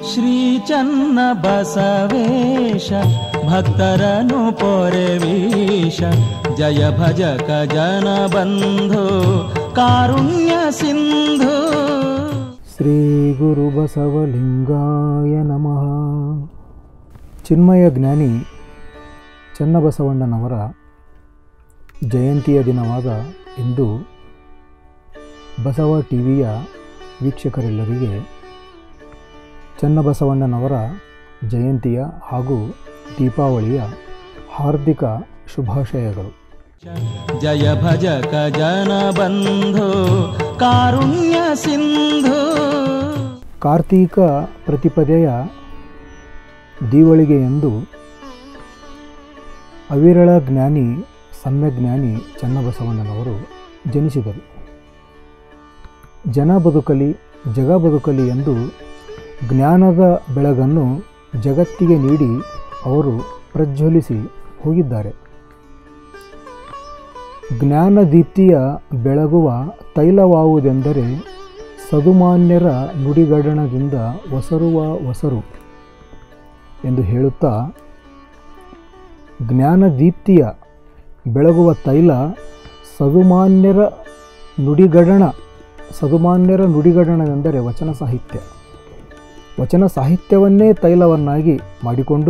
ಶ್ರೀ ಚನ್ನ ಬಸವೇಶ ಭಕ್ತರನು ಪೊರೆವೀಶ ಜಯ ಭಜಕ ಜನ ಬಂಧು ಕಾರುಣ್ಯ ಸಿಂಧು ಶ್ರೀ ಗುರು ಬಸವಲಿಂಗಾಯ ನಮಃ ಚಿನ್ಮಯ ಜ್ಞಾನಿ ಚನ್ನಬಸವಣ್ಣನವರ ಜಯಂತಿಯ ದಿನವಾದ ಇಂದು ಬಸವ ಟಿವಿಯ ವೀಕ್ಷಕರೆಲ್ಲರಿಗೆ ಚನ್ನಬಸವಣ್ಣನವರ ಜಯಂತಿಯ ಹಾಗೂ ದೀಪಾವಳಿಯ ಹಾರ್ದಿಕ ಶುಭಾಶಯಗಳು ಜಯ ಭಜಕ ಜನ ಬಂಧು ಕಾರುಣ್ಯ ಸಿಂಧು ಕಾರ್ತೀಕ ಪ್ರತಿಪದೆಯ ದೀವಳಿಗೆಯಂದು ಅವಿರಳ ಜ್ಞಾನಿ ಸಮ್ಯಜ್ಞಾನಿ ಚನ್ನಬಸವಣ್ಣನವರು ಜನಿಸಿದರು ಜನ ಬದುಕಲಿ ಜಗ ಬದುಕಲಿ ಎಂದು ಜ್ಞಾನದ ಬೆಳಗನ್ನು ಜಗತ್ತಿಗೆ ನೀಡಿ ಅವರು ಪ್ರಜ್ವಲಿಸಿ ಹೋಗಿದ್ದಾರೆ ಜ್ಞಾನದೀಪ್ತಿಯ ಬೆಳಗುವ ತೈಲವಾವುದೆಂದರೆ ಸದುಮಾನ್ಯರ ನುಡಿಗಡಣದಿಂದ ಒಸರುವ ಒಸರು ಎಂದು ಹೇಳುತ್ತಾ ಜ್ಞಾನದೀಪ್ತಿಯ ಬೆಳಗುವ ತೈಲ ಸದುಮಾನ್ಯರ ನುಡಿಗಡಣ ಸದುಮಾನ್ಯರ ನುಡಿಗಡಣವೆಂದರೆ ವಚನ ಸಾಹಿತ್ಯ ವಚನ ಸಾಹಿತ್ಯವನ್ನೇ ತೈಲವನ್ನಾಗಿ ಮಾಡಿಕೊಂಡು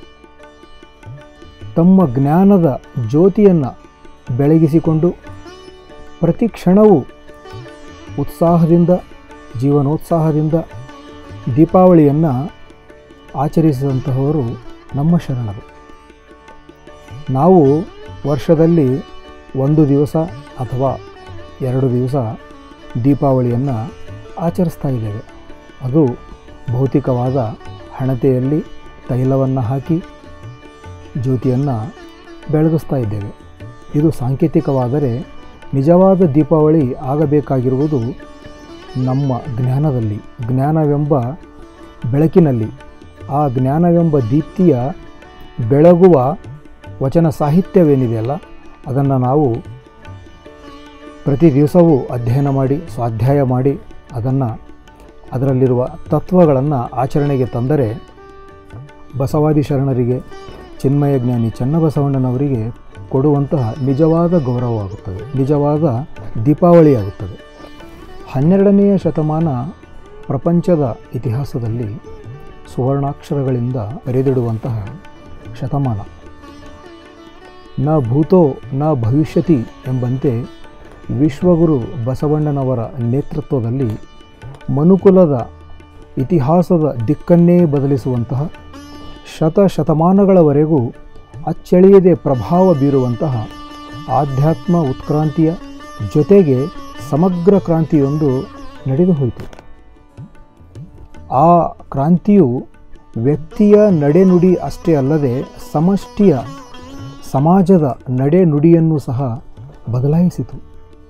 ತಮ್ಮ ಜ್ಞಾನದ ಜ್ಯೋತಿಯನ್ನು ಬೆಳಗಿಸಿಕೊಂಡು ಪ್ರತಿ ಕ್ಷಣವೂ ಉತ್ಸಾಹದಿಂದ ಜೀವನೋತ್ಸಾಹದಿಂದ ದೀಪಾವಳಿಯನ್ನು ಆಚರಿಸಿದಂತಹವರು ನಮ್ಮ ಶರಣರು ನಾವು ವರ್ಷದಲ್ಲಿ ಒಂದು ದಿವಸ ಅಥವಾ ಎರಡು ದಿವಸ ದೀಪಾವಳಿಯನ್ನು ಆಚರಿಸ್ತಾ ಇದ್ದೇವೆ ಅದು ಭೌತಿಕವಾದ ಹಣತೆಯಲ್ಲಿ ತೈಲವನ್ನು ಹಾಕಿ ಜ್ಯೋತಿಯನ್ನು ಬೆಳಗಿಸ್ತಾ ಇದ್ದೇವೆ ಇದು ಸಾಂಕೇತಿಕವಾದರೆ ನಿಜವಾದ ದೀಪಾವಳಿ ಆಗಬೇಕಾಗಿರುವುದು ನಮ್ಮ ಜ್ಞಾನದಲ್ಲಿ ಜ್ಞಾನವೆಂಬ ಬೆಳಕಿನಲ್ಲಿ ಆ ಜ್ಞಾನವೆಂಬ ದೀಪ್ತಿಯ ಬೆಳಗುವ ವಚನ ಸಾಹಿತ್ಯವೇನಿದೆಯಲ್ಲ ಅದನ್ನು ನಾವು ಪ್ರತಿ ದಿವಸವೂ ಅಧ್ಯಯನ ಮಾಡಿ ಸ್ವಾಧ್ಯಾಯ ಮಾಡಿ ಅದನ್ನು ಅದರಲ್ಲಿರುವ ತತ್ವಗಳನ್ನು ಆಚರಣೆಗೆ ತಂದರೆ ಬಸವಾದಿ ಶರಣರಿಗೆ ಚಿನ್ಮಯ ಜ್ಞಾನಿ ಚನ್ನಬಸವಣ್ಣನವರಿಗೆ ಕೊಡುವಂತಹ ನಿಜವಾದ ಗೌರವವಾಗುತ್ತದೆ ನಿಜವಾದ ದೀಪಾವಳಿಯಾಗುತ್ತದೆ ಹನ್ನೆರಡನೆಯ ಶತಮಾನ ಪ್ರಪಂಚದ ಇತಿಹಾಸದಲ್ಲಿ ಸುವರ್ಣಾಕ್ಷರಗಳಿಂದ ಬರೆದಿಡುವಂತಹ ಶತಮಾನ ನ ಭೂತೋ ನ ಭವಿಷ್ಯತಿ ಎಂಬಂತೆ ವಿಶ್ವಗುರು ಬಸವಣ್ಣನವರ ನೇತೃತ್ವದಲ್ಲಿ ಮನುಕುಲದ ಇತಿಹಾಸದ ದಿಕ್ಕನ್ನೇ ಬದಲಿಸುವಂತಹ ಶತಶತಮಾನಗಳವರೆಗೂ ಅಚ್ಚಳಿಯದೆ ಪ್ರಭಾವ ಬೀರುವಂತಹ ಆಧ್ಯಾತ್ಮ ಉತ್ಕ್ರಾಂತಿಯ ಜೊತೆಗೆ ಸಮಗ್ರ ಕ್ರಾಂತಿಯೊಂದು ನಡೆದು ಹೋಯಿತು ಆ ಕ್ರಾಂತಿಯು ವ್ಯಕ್ತಿಯ ನಡೆನುಡಿ ಅಷ್ಟೇ ಅಲ್ಲದೆ ಸಮಷ್ಟಿಯ ಸಮಾಜದ ನಡೆನುಡಿಯನ್ನು ಸಹ ಬದಲಾಯಿಸಿತು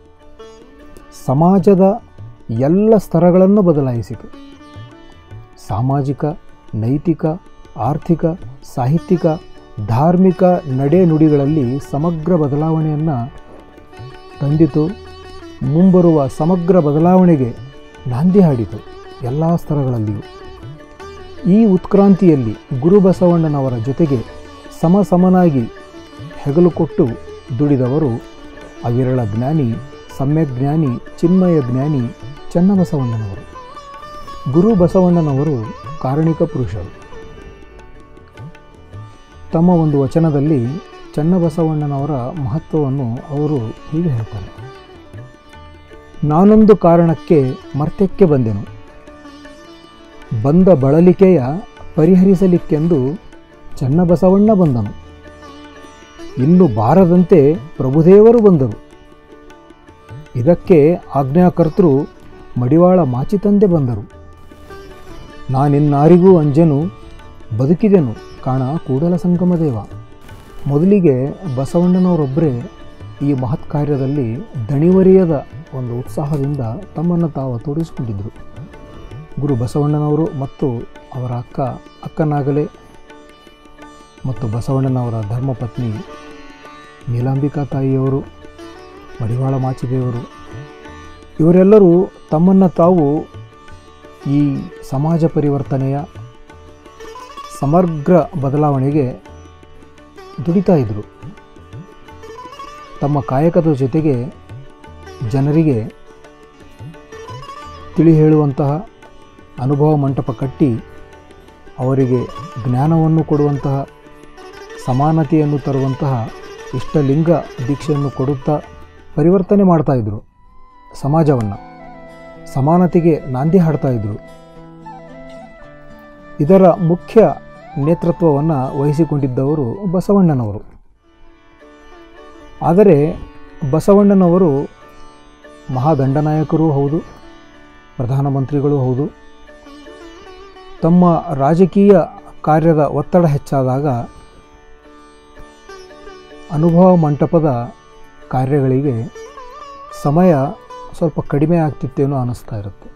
ಸಮಾಜದ ಎಲ್ಲ ಸ್ತರಗಳನ್ನು ಬದಲಾಯಿಸಿತು ಸಾಮಾಜಿಕ ನೈತಿಕ ಆರ್ಥಿಕ ಸಾಹಿತ್ಯಿಕ ಧಾರ್ಮಿಕ ನಡೆನುಡಿಗಳಲ್ಲಿ ಸಮಗ್ರ ಬದಲಾವಣೆಯನ್ನು ತಂದಿತು ಮುಂಬರುವ ಸಮಗ್ರ ಬದಲಾವಣೆಗೆ ನಾಂದಿ ಹಾಡಿತು ಎಲ್ಲ ಸ್ತರಗಳಲ್ಲಿಯೂ ಈ ಉತ್ಕ್ರಾಂತಿಯಲ್ಲಿ ಗುರು ಬಸವಣ್ಣನವರ ಜೊತೆಗೆ ಸಮಸಮನಾಗಿ ಹೆಗಲು ಕೊಟ್ಟು ದುಡಿದವರು ಅವಿರಳ ಜ್ಞಾನಿ ಸಮ್ಯಜ್ಞಾನಿ ಚಿನ್ಮಯ ಜ್ಞಾನಿ ಚನ್ನಬಸವಣ್ಣನವರು ಗುರು ಬಸವಣ್ಣನವರು ಕಾರಣಿಕ ಪುರುಷರು ತಮ್ಮ ಒಂದು ವಚನದಲ್ಲಿ ಚನ್ನಬಸವಣ್ಣನವರ ಮಹತ್ವವನ್ನು ಅವರು ಹೀಗೆ ಹೇಳ್ತಾರೆ ನಾನೊಂದು ಕಾರಣಕ್ಕೆ ಮರ್ತ್ಯಕ್ಕೆ ಬಂದೆನು ಬಂದ ಬಳಲಿಕೆಯ ಪರಿಹರಿಸಲಿಕ್ಕೆಂದು ಚನ್ನಬಸವಣ್ಣ ಬಂದನು ಇನ್ನು ಬಾರದಂತೆ ಪ್ರಭುದೇವರು ಬಂದರು ಇದಕ್ಕೆ ಆಜ್ಞಾಕರ್ತರು ಮಡಿವಾಳ ಮಾಚಿತಂದೆ ಬಂದರು ನಾನಿನ್ನಾರಿಗೂ ಅಂಜೆನು ಬದುಕಿದೆನು ಕಾಣ ಕೂಡಲ ಸಂಗಮ ದೇವ ಮೊದಲಿಗೆ ಬಸವಣ್ಣನವರೊಬ್ಬರೇ ಈ ಮಹತ್ ಕಾರ್ಯದಲ್ಲಿ ದಣಿವರಿಯದ ಒಂದು ಉತ್ಸಾಹದಿಂದ ತಮ್ಮನ್ನು ತಾವು ತೋರಿಸಿಕೊಂಡಿದ್ದರು ಗುರು ಬಸವಣ್ಣನವರು ಮತ್ತು ಅವರ ಅಕ್ಕ ಅಕ್ಕನಾಗಲೇ ಮತ್ತು ಬಸವಣ್ಣನವರ ಧರ್ಮಪತ್ನಿ ನೀಲಾಂಬಿಕಾ ತಾಯಿಯವರು ಮಡಿವಾಳ ಮಾಚಿದೇವರು ಇವರೆಲ್ಲರೂ ತಮ್ಮನ್ನು ತಾವು ಈ ಸಮಾಜ ಪರಿವರ್ತನೆಯ ಸಮಗ್ರ ಬದಲಾವಣೆಗೆ ದುಡಿತಾ ಇದ್ದರು ತಮ್ಮ ಕಾಯಕದ ಜೊತೆಗೆ ಜನರಿಗೆ ತಿಳಿ ಹೇಳುವಂತಹ ಅನುಭವ ಮಂಟಪ ಕಟ್ಟಿ ಅವರಿಗೆ ಜ್ಞಾನವನ್ನು ಕೊಡುವಂತಹ ಸಮಾನತೆಯನ್ನು ತರುವಂತಹ ಇಷ್ಟಲಿಂಗ ದೀಕ್ಷೆಯನ್ನು ಕೊಡುತ್ತಾ ಪರಿವರ್ತನೆ ಮಾಡ್ತಾ ಇದ್ದರು ಸಮಾಜವನ್ನು ಸಮಾನತೆಗೆ ನಾಂದಿ ಹಾಡ್ತಾ ಇದ್ದರು ಇದರ ಮುಖ್ಯ ನೇತೃತ್ವವನ್ನು ವಹಿಸಿಕೊಂಡಿದ್ದವರು ಬಸವಣ್ಣನವರು ಆದರೆ ಬಸವಣ್ಣನವರು ಮಹಾದಂಡನಾಯಕರೂ ಹೌದು ಪ್ರಧಾನಮಂತ್ರಿಗಳೂ ಹೌದು ತಮ್ಮ ರಾಜಕೀಯ ಕಾರ್ಯದ ಒತ್ತಡ ಹೆಚ್ಚಾದಾಗ ಅನುಭವ ಮಂಟಪದ ಕಾರ್ಯಗಳಿಗೆ ಸಮಯ ಸ್ವಲ್ಪ ಕಡಿಮೆ ಆಗ್ತಿತ್ತೇನೋ ಅನ್ನಿಸ್ತಾ ಇರುತ್ತೆ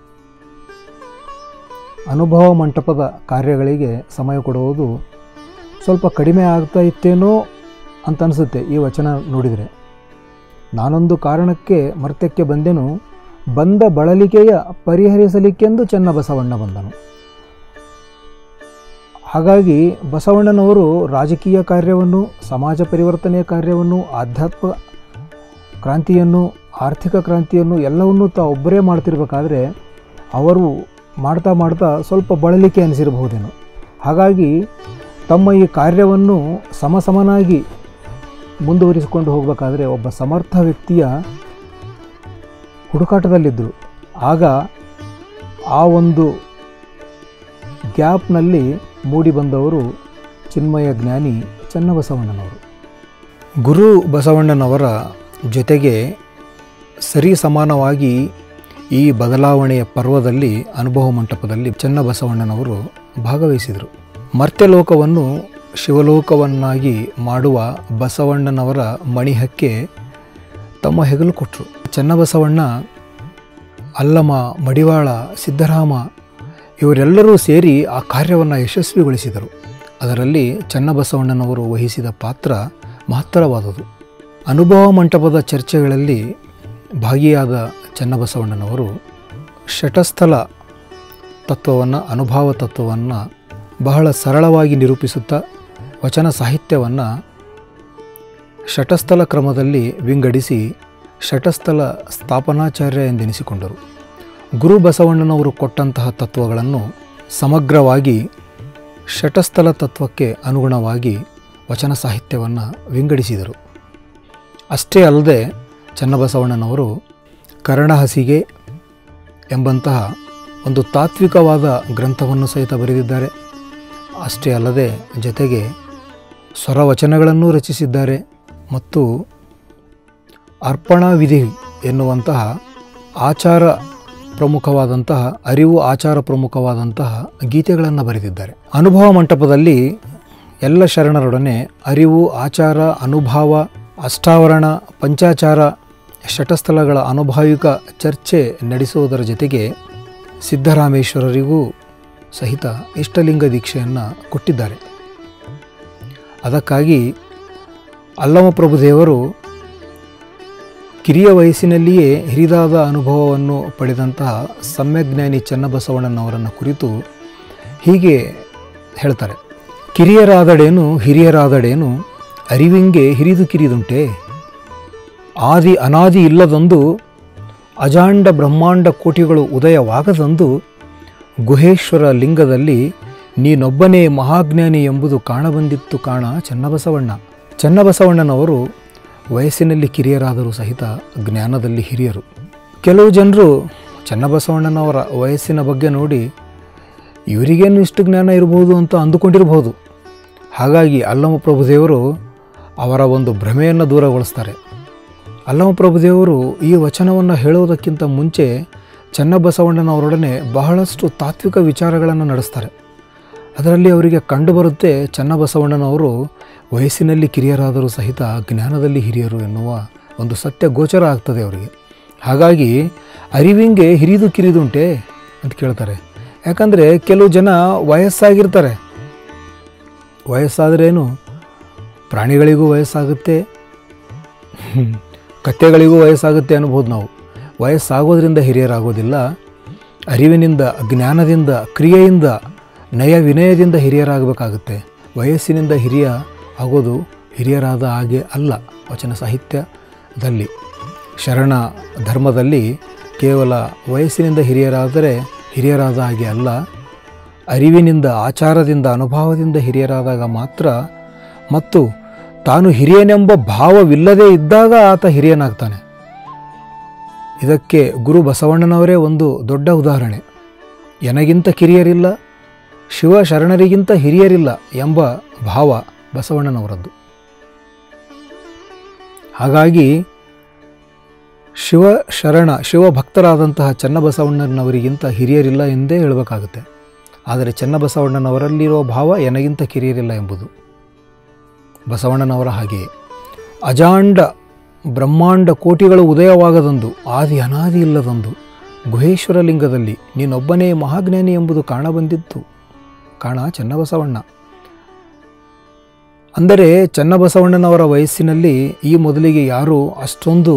ಅನುಭವ ಮಂಟಪದ ಕಾರ್ಯಗಳಿಗೆ ಸಮಯ ಕೊಡುವುದು ಸ್ವಲ್ಪ ಕಡಿಮೆ ಆಗ್ತಾ ಇತ್ತೇನೋ ಅಂತ ಅನಿಸುತ್ತೆ ಈ ವಚನ ನೋಡಿದರೆ ನಾನೊಂದು ಕಾರಣಕ್ಕೆ ಮರ್ತ್ಯಕ್ಕೆ ಬಂದೆನು ಬಂದ ಬಳಲಿಕೆಯ ಪರಿಹರಿಸಲಿಕ್ಕೆಂದು ಚೆನ್ನಬಸವಣ್ಣ ಬಂದನು ಹಾಗಾಗಿ ಬಸವಣ್ಣನವರು ರಾಜಕೀಯ ಕಾರ್ಯವನ್ನು ಸಮಾಜ ಪರಿವರ್ತನೆಯ ಕಾರ್ಯವನ್ನು ಆಧ್ಯಾತ್ಮ ಕ್ರಾಂತಿಯನ್ನು ಆರ್ಥಿಕ ಕ್ರಾಂತಿಯನ್ನು ಎಲ್ಲವನ್ನೂ ತಾ ಒಬ್ಬರೇ ಮಾಡ್ತಿರ್ಬೇಕಾದ್ರೆ ಅವರು ಮಾಡ್ತಾ ಮಾಡ್ತಾ ಸ್ವಲ್ಪ ಬಳಲಿಕೆ ಅನಿಸಿರಬಹುದೇನೋ ಹಾಗಾಗಿ ತಮ್ಮ ಈ ಕಾರ್ಯವನ್ನು ಸಮಸಮನಾಗಿ ಮುಂದುವರಿಸಿಕೊಂಡು ಹೋಗಬೇಕಾದ್ರೆ ಒಬ್ಬ ಸಮರ್ಥ ವ್ಯಕ್ತಿಯ ಹುಡುಕಾಟದಲ್ಲಿದ್ದರು ಆಗ ಆ ಒಂದು ಗ್ಯಾಪ್ನಲ್ಲಿ ಮೂಡಿ ಬಂದವರು ಚಿನ್ಮಯ ಜ್ಞಾನಿ ಚನ್ನಬಸವಣ್ಣನವರು ಗುರು ಬಸವಣ್ಣನವರ ಜೊತೆಗೆ ಸರಿ ಸಮಾನವಾಗಿ ಈ ಬದಲಾವಣೆಯ ಪರ್ವದಲ್ಲಿ ಅನುಭವ ಮಂಟಪದಲ್ಲಿ ಚನ್ನಬಸವಣ್ಣನವರು ಭಾಗವಹಿಸಿದರು ಮರ್ತ್ಯಲೋಕವನ್ನು ಶಿವಲೋಕವನ್ನಾಗಿ ಮಾಡುವ ಬಸವಣ್ಣನವರ ಮಣಿಹಕ್ಕೆ ತಮ್ಮ ಹೆಗಲು ಕೊಟ್ಟರು ಚನ್ನಬಸವಣ್ಣ ಅಲ್ಲಮ ಮಡಿವಾಳ ಸಿದ್ದರಾಮ ಇವರೆಲ್ಲರೂ ಸೇರಿ ಆ ಕಾರ್ಯವನ್ನು ಯಶಸ್ವಿಗೊಳಿಸಿದರು ಅದರಲ್ಲಿ ಚನ್ನಬಸವಣ್ಣನವರು ವಹಿಸಿದ ಪಾತ್ರ ಮಹತ್ತರವಾದುದು ಅನುಭವ ಮಂಟಪದ ಚರ್ಚೆಗಳಲ್ಲಿ ಭಾಗಿಯಾದ ಚನ್ನಬಸವಣ್ಣನವರು ಶಟಸ್ಥಲ ತತ್ವವನ್ನು ಅನುಭವ ತತ್ವವನ್ನು ಬಹಳ ಸರಳವಾಗಿ ನಿರೂಪಿಸುತ್ತಾ ವಚನ ಸಾಹಿತ್ಯವನ್ನು ಶಟಸ್ಥಲ ಕ್ರಮದಲ್ಲಿ ವಿಂಗಡಿಸಿ ಶಟಸ್ಥಲ ಸ್ಥಾಪನಾಚಾರ್ಯ ಎಂದೆನಿಸಿಕೊಂಡರು ಗುರು ಬಸವಣ್ಣನವರು ಕೊಟ್ಟಂತಹ ತತ್ವಗಳನ್ನು ಸಮಗ್ರವಾಗಿ ಶಟಸ್ಥಲ ತತ್ವಕ್ಕೆ ಅನುಗುಣವಾಗಿ ವಚನ ಸಾಹಿತ್ಯವನ್ನು ವಿಂಗಡಿಸಿದರು ಅಷ್ಟೇ ಅಲ್ಲದೆ ಚನ್ನಬಸವಣ್ಣನವರು ಕರ್ಣಹಸಿಗೆ ಎಂಬಂತಹ ಒಂದು ತಾತ್ವಿಕವಾದ ಗ್ರಂಥವನ್ನು ಸಹಿತ ಬರೆದಿದ್ದಾರೆ ಅಷ್ಟೇ ಅಲ್ಲದೆ ಜೊತೆಗೆ ಸ್ವರವಚನಗಳನ್ನು ರಚಿಸಿದ್ದಾರೆ ಮತ್ತು ಅರ್ಪಣಾ ವಿಧಿ ಎನ್ನುವಂತಹ ಆಚಾರ ಪ್ರಮುಖವಾದಂತಹ ಅರಿವು ಆಚಾರ ಪ್ರಮುಖವಾದಂತಹ ಗೀತೆಗಳನ್ನು ಬರೆದಿದ್ದಾರೆ ಅನುಭವ ಮಂಟಪದಲ್ಲಿ ಎಲ್ಲ ಶರಣರೊಡನೆ ಅರಿವು ಆಚಾರ ಅನುಭವ ಅಷ್ಟಾವರಣ ಪಂಚಾಚಾರ ಶಟಸ್ಥಲಗಳ ಅನುಭಾವಿಕ ಚರ್ಚೆ ನಡೆಸುವುದರ ಜೊತೆಗೆ ಸಿದ್ದರಾಮೇಶ್ವರರಿಗೂ ಸಹಿತ ಇಷ್ಟಲಿಂಗ ದೀಕ್ಷೆಯನ್ನು ಕೊಟ್ಟಿದ್ದಾರೆ ಅದಕ್ಕಾಗಿ ಅಲ್ಲಮ ಪ್ರಭುದೇವರು ಕಿರಿಯ ವಯಸ್ಸಿನಲ್ಲಿಯೇ ಹಿರಿದಾದ ಅನುಭವವನ್ನು ಪಡೆದಂತಹ ಸಮ್ಯಜ್ಞಾನಿ ಚನ್ನಬಸವಣ್ಣನವರನ್ನು ಕುರಿತು ಹೀಗೆ ಹೇಳ್ತಾರೆ ಕಿರಿಯರಾದಡೇನು ಹಿರಿಯರಾದಡೇನು ಅರಿವಿಂಗೆ ಹಿರಿದು ಕಿರಿದುಂಟೆ ಆದಿ ಅನಾದಿ ಇಲ್ಲದೊಂದು ಅಜಾಂಡ ಬ್ರಹ್ಮಾಂಡ ಕೋಟಿಗಳು ಉದಯವಾಗದಂದು ಗುಹೇಶ್ವರ ಲಿಂಗದಲ್ಲಿ ನೀನೊಬ್ಬನೇ ಮಹಾಜ್ಞಾನಿ ಎಂಬುದು ಕಾಣಬಂದಿತ್ತು ಕಾಣ ಚನ್ನಬಸವಣ್ಣ ಚನ್ನಬಸವಣ್ಣನವರು ವಯಸ್ಸಿನಲ್ಲಿ ಕಿರಿಯರಾದರೂ ಸಹಿತ ಜ್ಞಾನದಲ್ಲಿ ಹಿರಿಯರು ಕೆಲವು ಜನರು ಚನ್ನಬಸವಣ್ಣನವರ ವಯಸ್ಸಿನ ಬಗ್ಗೆ ನೋಡಿ ಇವರಿಗೇನು ಇಷ್ಟು ಜ್ಞಾನ ಇರಬಹುದು ಅಂತ ಅಂದುಕೊಂಡಿರಬಹುದು ಹಾಗಾಗಿ ಅಲ್ಲಮ ಪ್ರಭುದೇವರು ಅವರ ಒಂದು ಭ್ರಮೆಯನ್ನು ದೂರಗೊಳಿಸ್ತಾರೆ ಅಲ್ಲಮ ಪ್ರಭುದೇವರು ಈ ವಚನವನ್ನು ಹೇಳುವುದಕ್ಕಿಂತ ಮುಂಚೆ ಚನ್ನಬಸವಣ್ಣನವರೊಡನೆ ಬಹಳಷ್ಟು ತಾತ್ವಿಕ ವಿಚಾರಗಳನ್ನು ನಡೆಸ್ತಾರೆ ಅದರಲ್ಲಿ ಅವರಿಗೆ ಕಂಡುಬರುತ್ತೆ ಚನ್ನಬಸವಣ್ಣನವರು ವಯಸ್ಸಿನಲ್ಲಿ ಕಿರಿಯರಾದರೂ ಸಹಿತ ಜ್ಞಾನದಲ್ಲಿ ಹಿರಿಯರು ಎನ್ನುವ ಒಂದು ಸತ್ಯ ಗೋಚರ ಆಗ್ತದೆ ಅವರಿಗೆ ಹಾಗಾಗಿ ಅರಿವಿಂಗೆ ಹಿರಿದು ಕಿರಿದುಂಟೆ ಅಂತ ಕೇಳ್ತಾರೆ ಯಾಕಂದರೆ ಕೆಲವು ಜನ ವಯಸ್ಸಾಗಿರ್ತಾರೆ ವಯಸ್ಸಾದ್ರೇನು ಪ್ರಾಣಿಗಳಿಗೂ ವಯಸ್ಸಾಗುತ್ತೆ ಕತ್ತೆಗಳಿಗೂ ವಯಸ್ಸಾಗುತ್ತೆ ಅನ್ಬೋದು ನಾವು ವಯಸ್ಸಾಗೋದ್ರಿಂದ ಹಿರಿಯರಾಗೋದಿಲ್ಲ ಅರಿವಿನಿಂದ ಜ್ಞಾನದಿಂದ ಕ್ರಿಯೆಯಿಂದ ನಯ ವಿನಯದಿಂದ ಹಿರಿಯರಾಗಬೇಕಾಗುತ್ತೆ ವಯಸ್ಸಿನಿಂದ ಹಿರಿಯ ಆಗೋದು ಹಿರಿಯರಾದ ಹಾಗೆ ಅಲ್ಲ ವಚನ ಸಾಹಿತ್ಯದಲ್ಲಿ ಶರಣ ಧರ್ಮದಲ್ಲಿ ಕೇವಲ ವಯಸ್ಸಿನಿಂದ ಹಿರಿಯರಾದರೆ ಹಿರಿಯರಾದ ಹಾಗೆ ಅಲ್ಲ ಅರಿವಿನಿಂದ ಆಚಾರದಿಂದ ಅನುಭವದಿಂದ ಹಿರಿಯರಾದಾಗ ಮಾತ್ರ ಮತ್ತು ತಾನು ಹಿರಿಯನೆಂಬ ಭಾವವಿಲ್ಲದೇ ಇದ್ದಾಗ ಆತ ಹಿರಿಯನಾಗ್ತಾನೆ ಇದಕ್ಕೆ ಗುರು ಬಸವಣ್ಣನವರೇ ಒಂದು ದೊಡ್ಡ ಉದಾಹರಣೆ ಎನಗಿಂತ ಕಿರಿಯರಿಲ್ಲ ಶಿವ ಶರಣರಿಗಿಂತ ಹಿರಿಯರಿಲ್ಲ ಎಂಬ ಭಾವ ಬಸವಣ್ಣನವರದ್ದು ಹಾಗಾಗಿ ಶಿವ ಶರಣ ಶಿವಭಕ್ತರಾದಂತಹ ಚನ್ನಬಸವಣ್ಣನವರಿಗಿಂತ ಹಿರಿಯರಿಲ್ಲ ಎಂದೇ ಹೇಳಬೇಕಾಗುತ್ತೆ ಆದರೆ ಚನ್ನಬಸವಣ್ಣನವರಲ್ಲಿರೋ ಭಾವ ಎನಗಿಂತ ಕಿರಿಯರಿಲ್ಲ ಎಂಬುದು ಬಸವಣ್ಣನವರ ಹಾಗೆಯೇ ಅಜಾಂಡ ಬ್ರಹ್ಮಾಂಡ ಕೋಟಿಗಳು ಉದಯವಾಗದಂದು ಆದಿ ಅನಾದಿ ಇಲ್ಲದಂದು ಗುಹೇಶ್ವರ ಲಿಂಗದಲ್ಲಿ ನೀನೊಬ್ಬನೇ ಮಹಾಜ್ಞಾನಿ ಎಂಬುದು ಕಾಣಬಂದಿತ್ತು ಕಾಣ ಚನ್ನಬಸವಣ್ಣ ಅಂದರೆ ಚನ್ನಬಸವಣ್ಣನವರ ವಯಸ್ಸಿನಲ್ಲಿ ಈ ಮೊದಲಿಗೆ ಯಾರೂ ಅಷ್ಟೊಂದು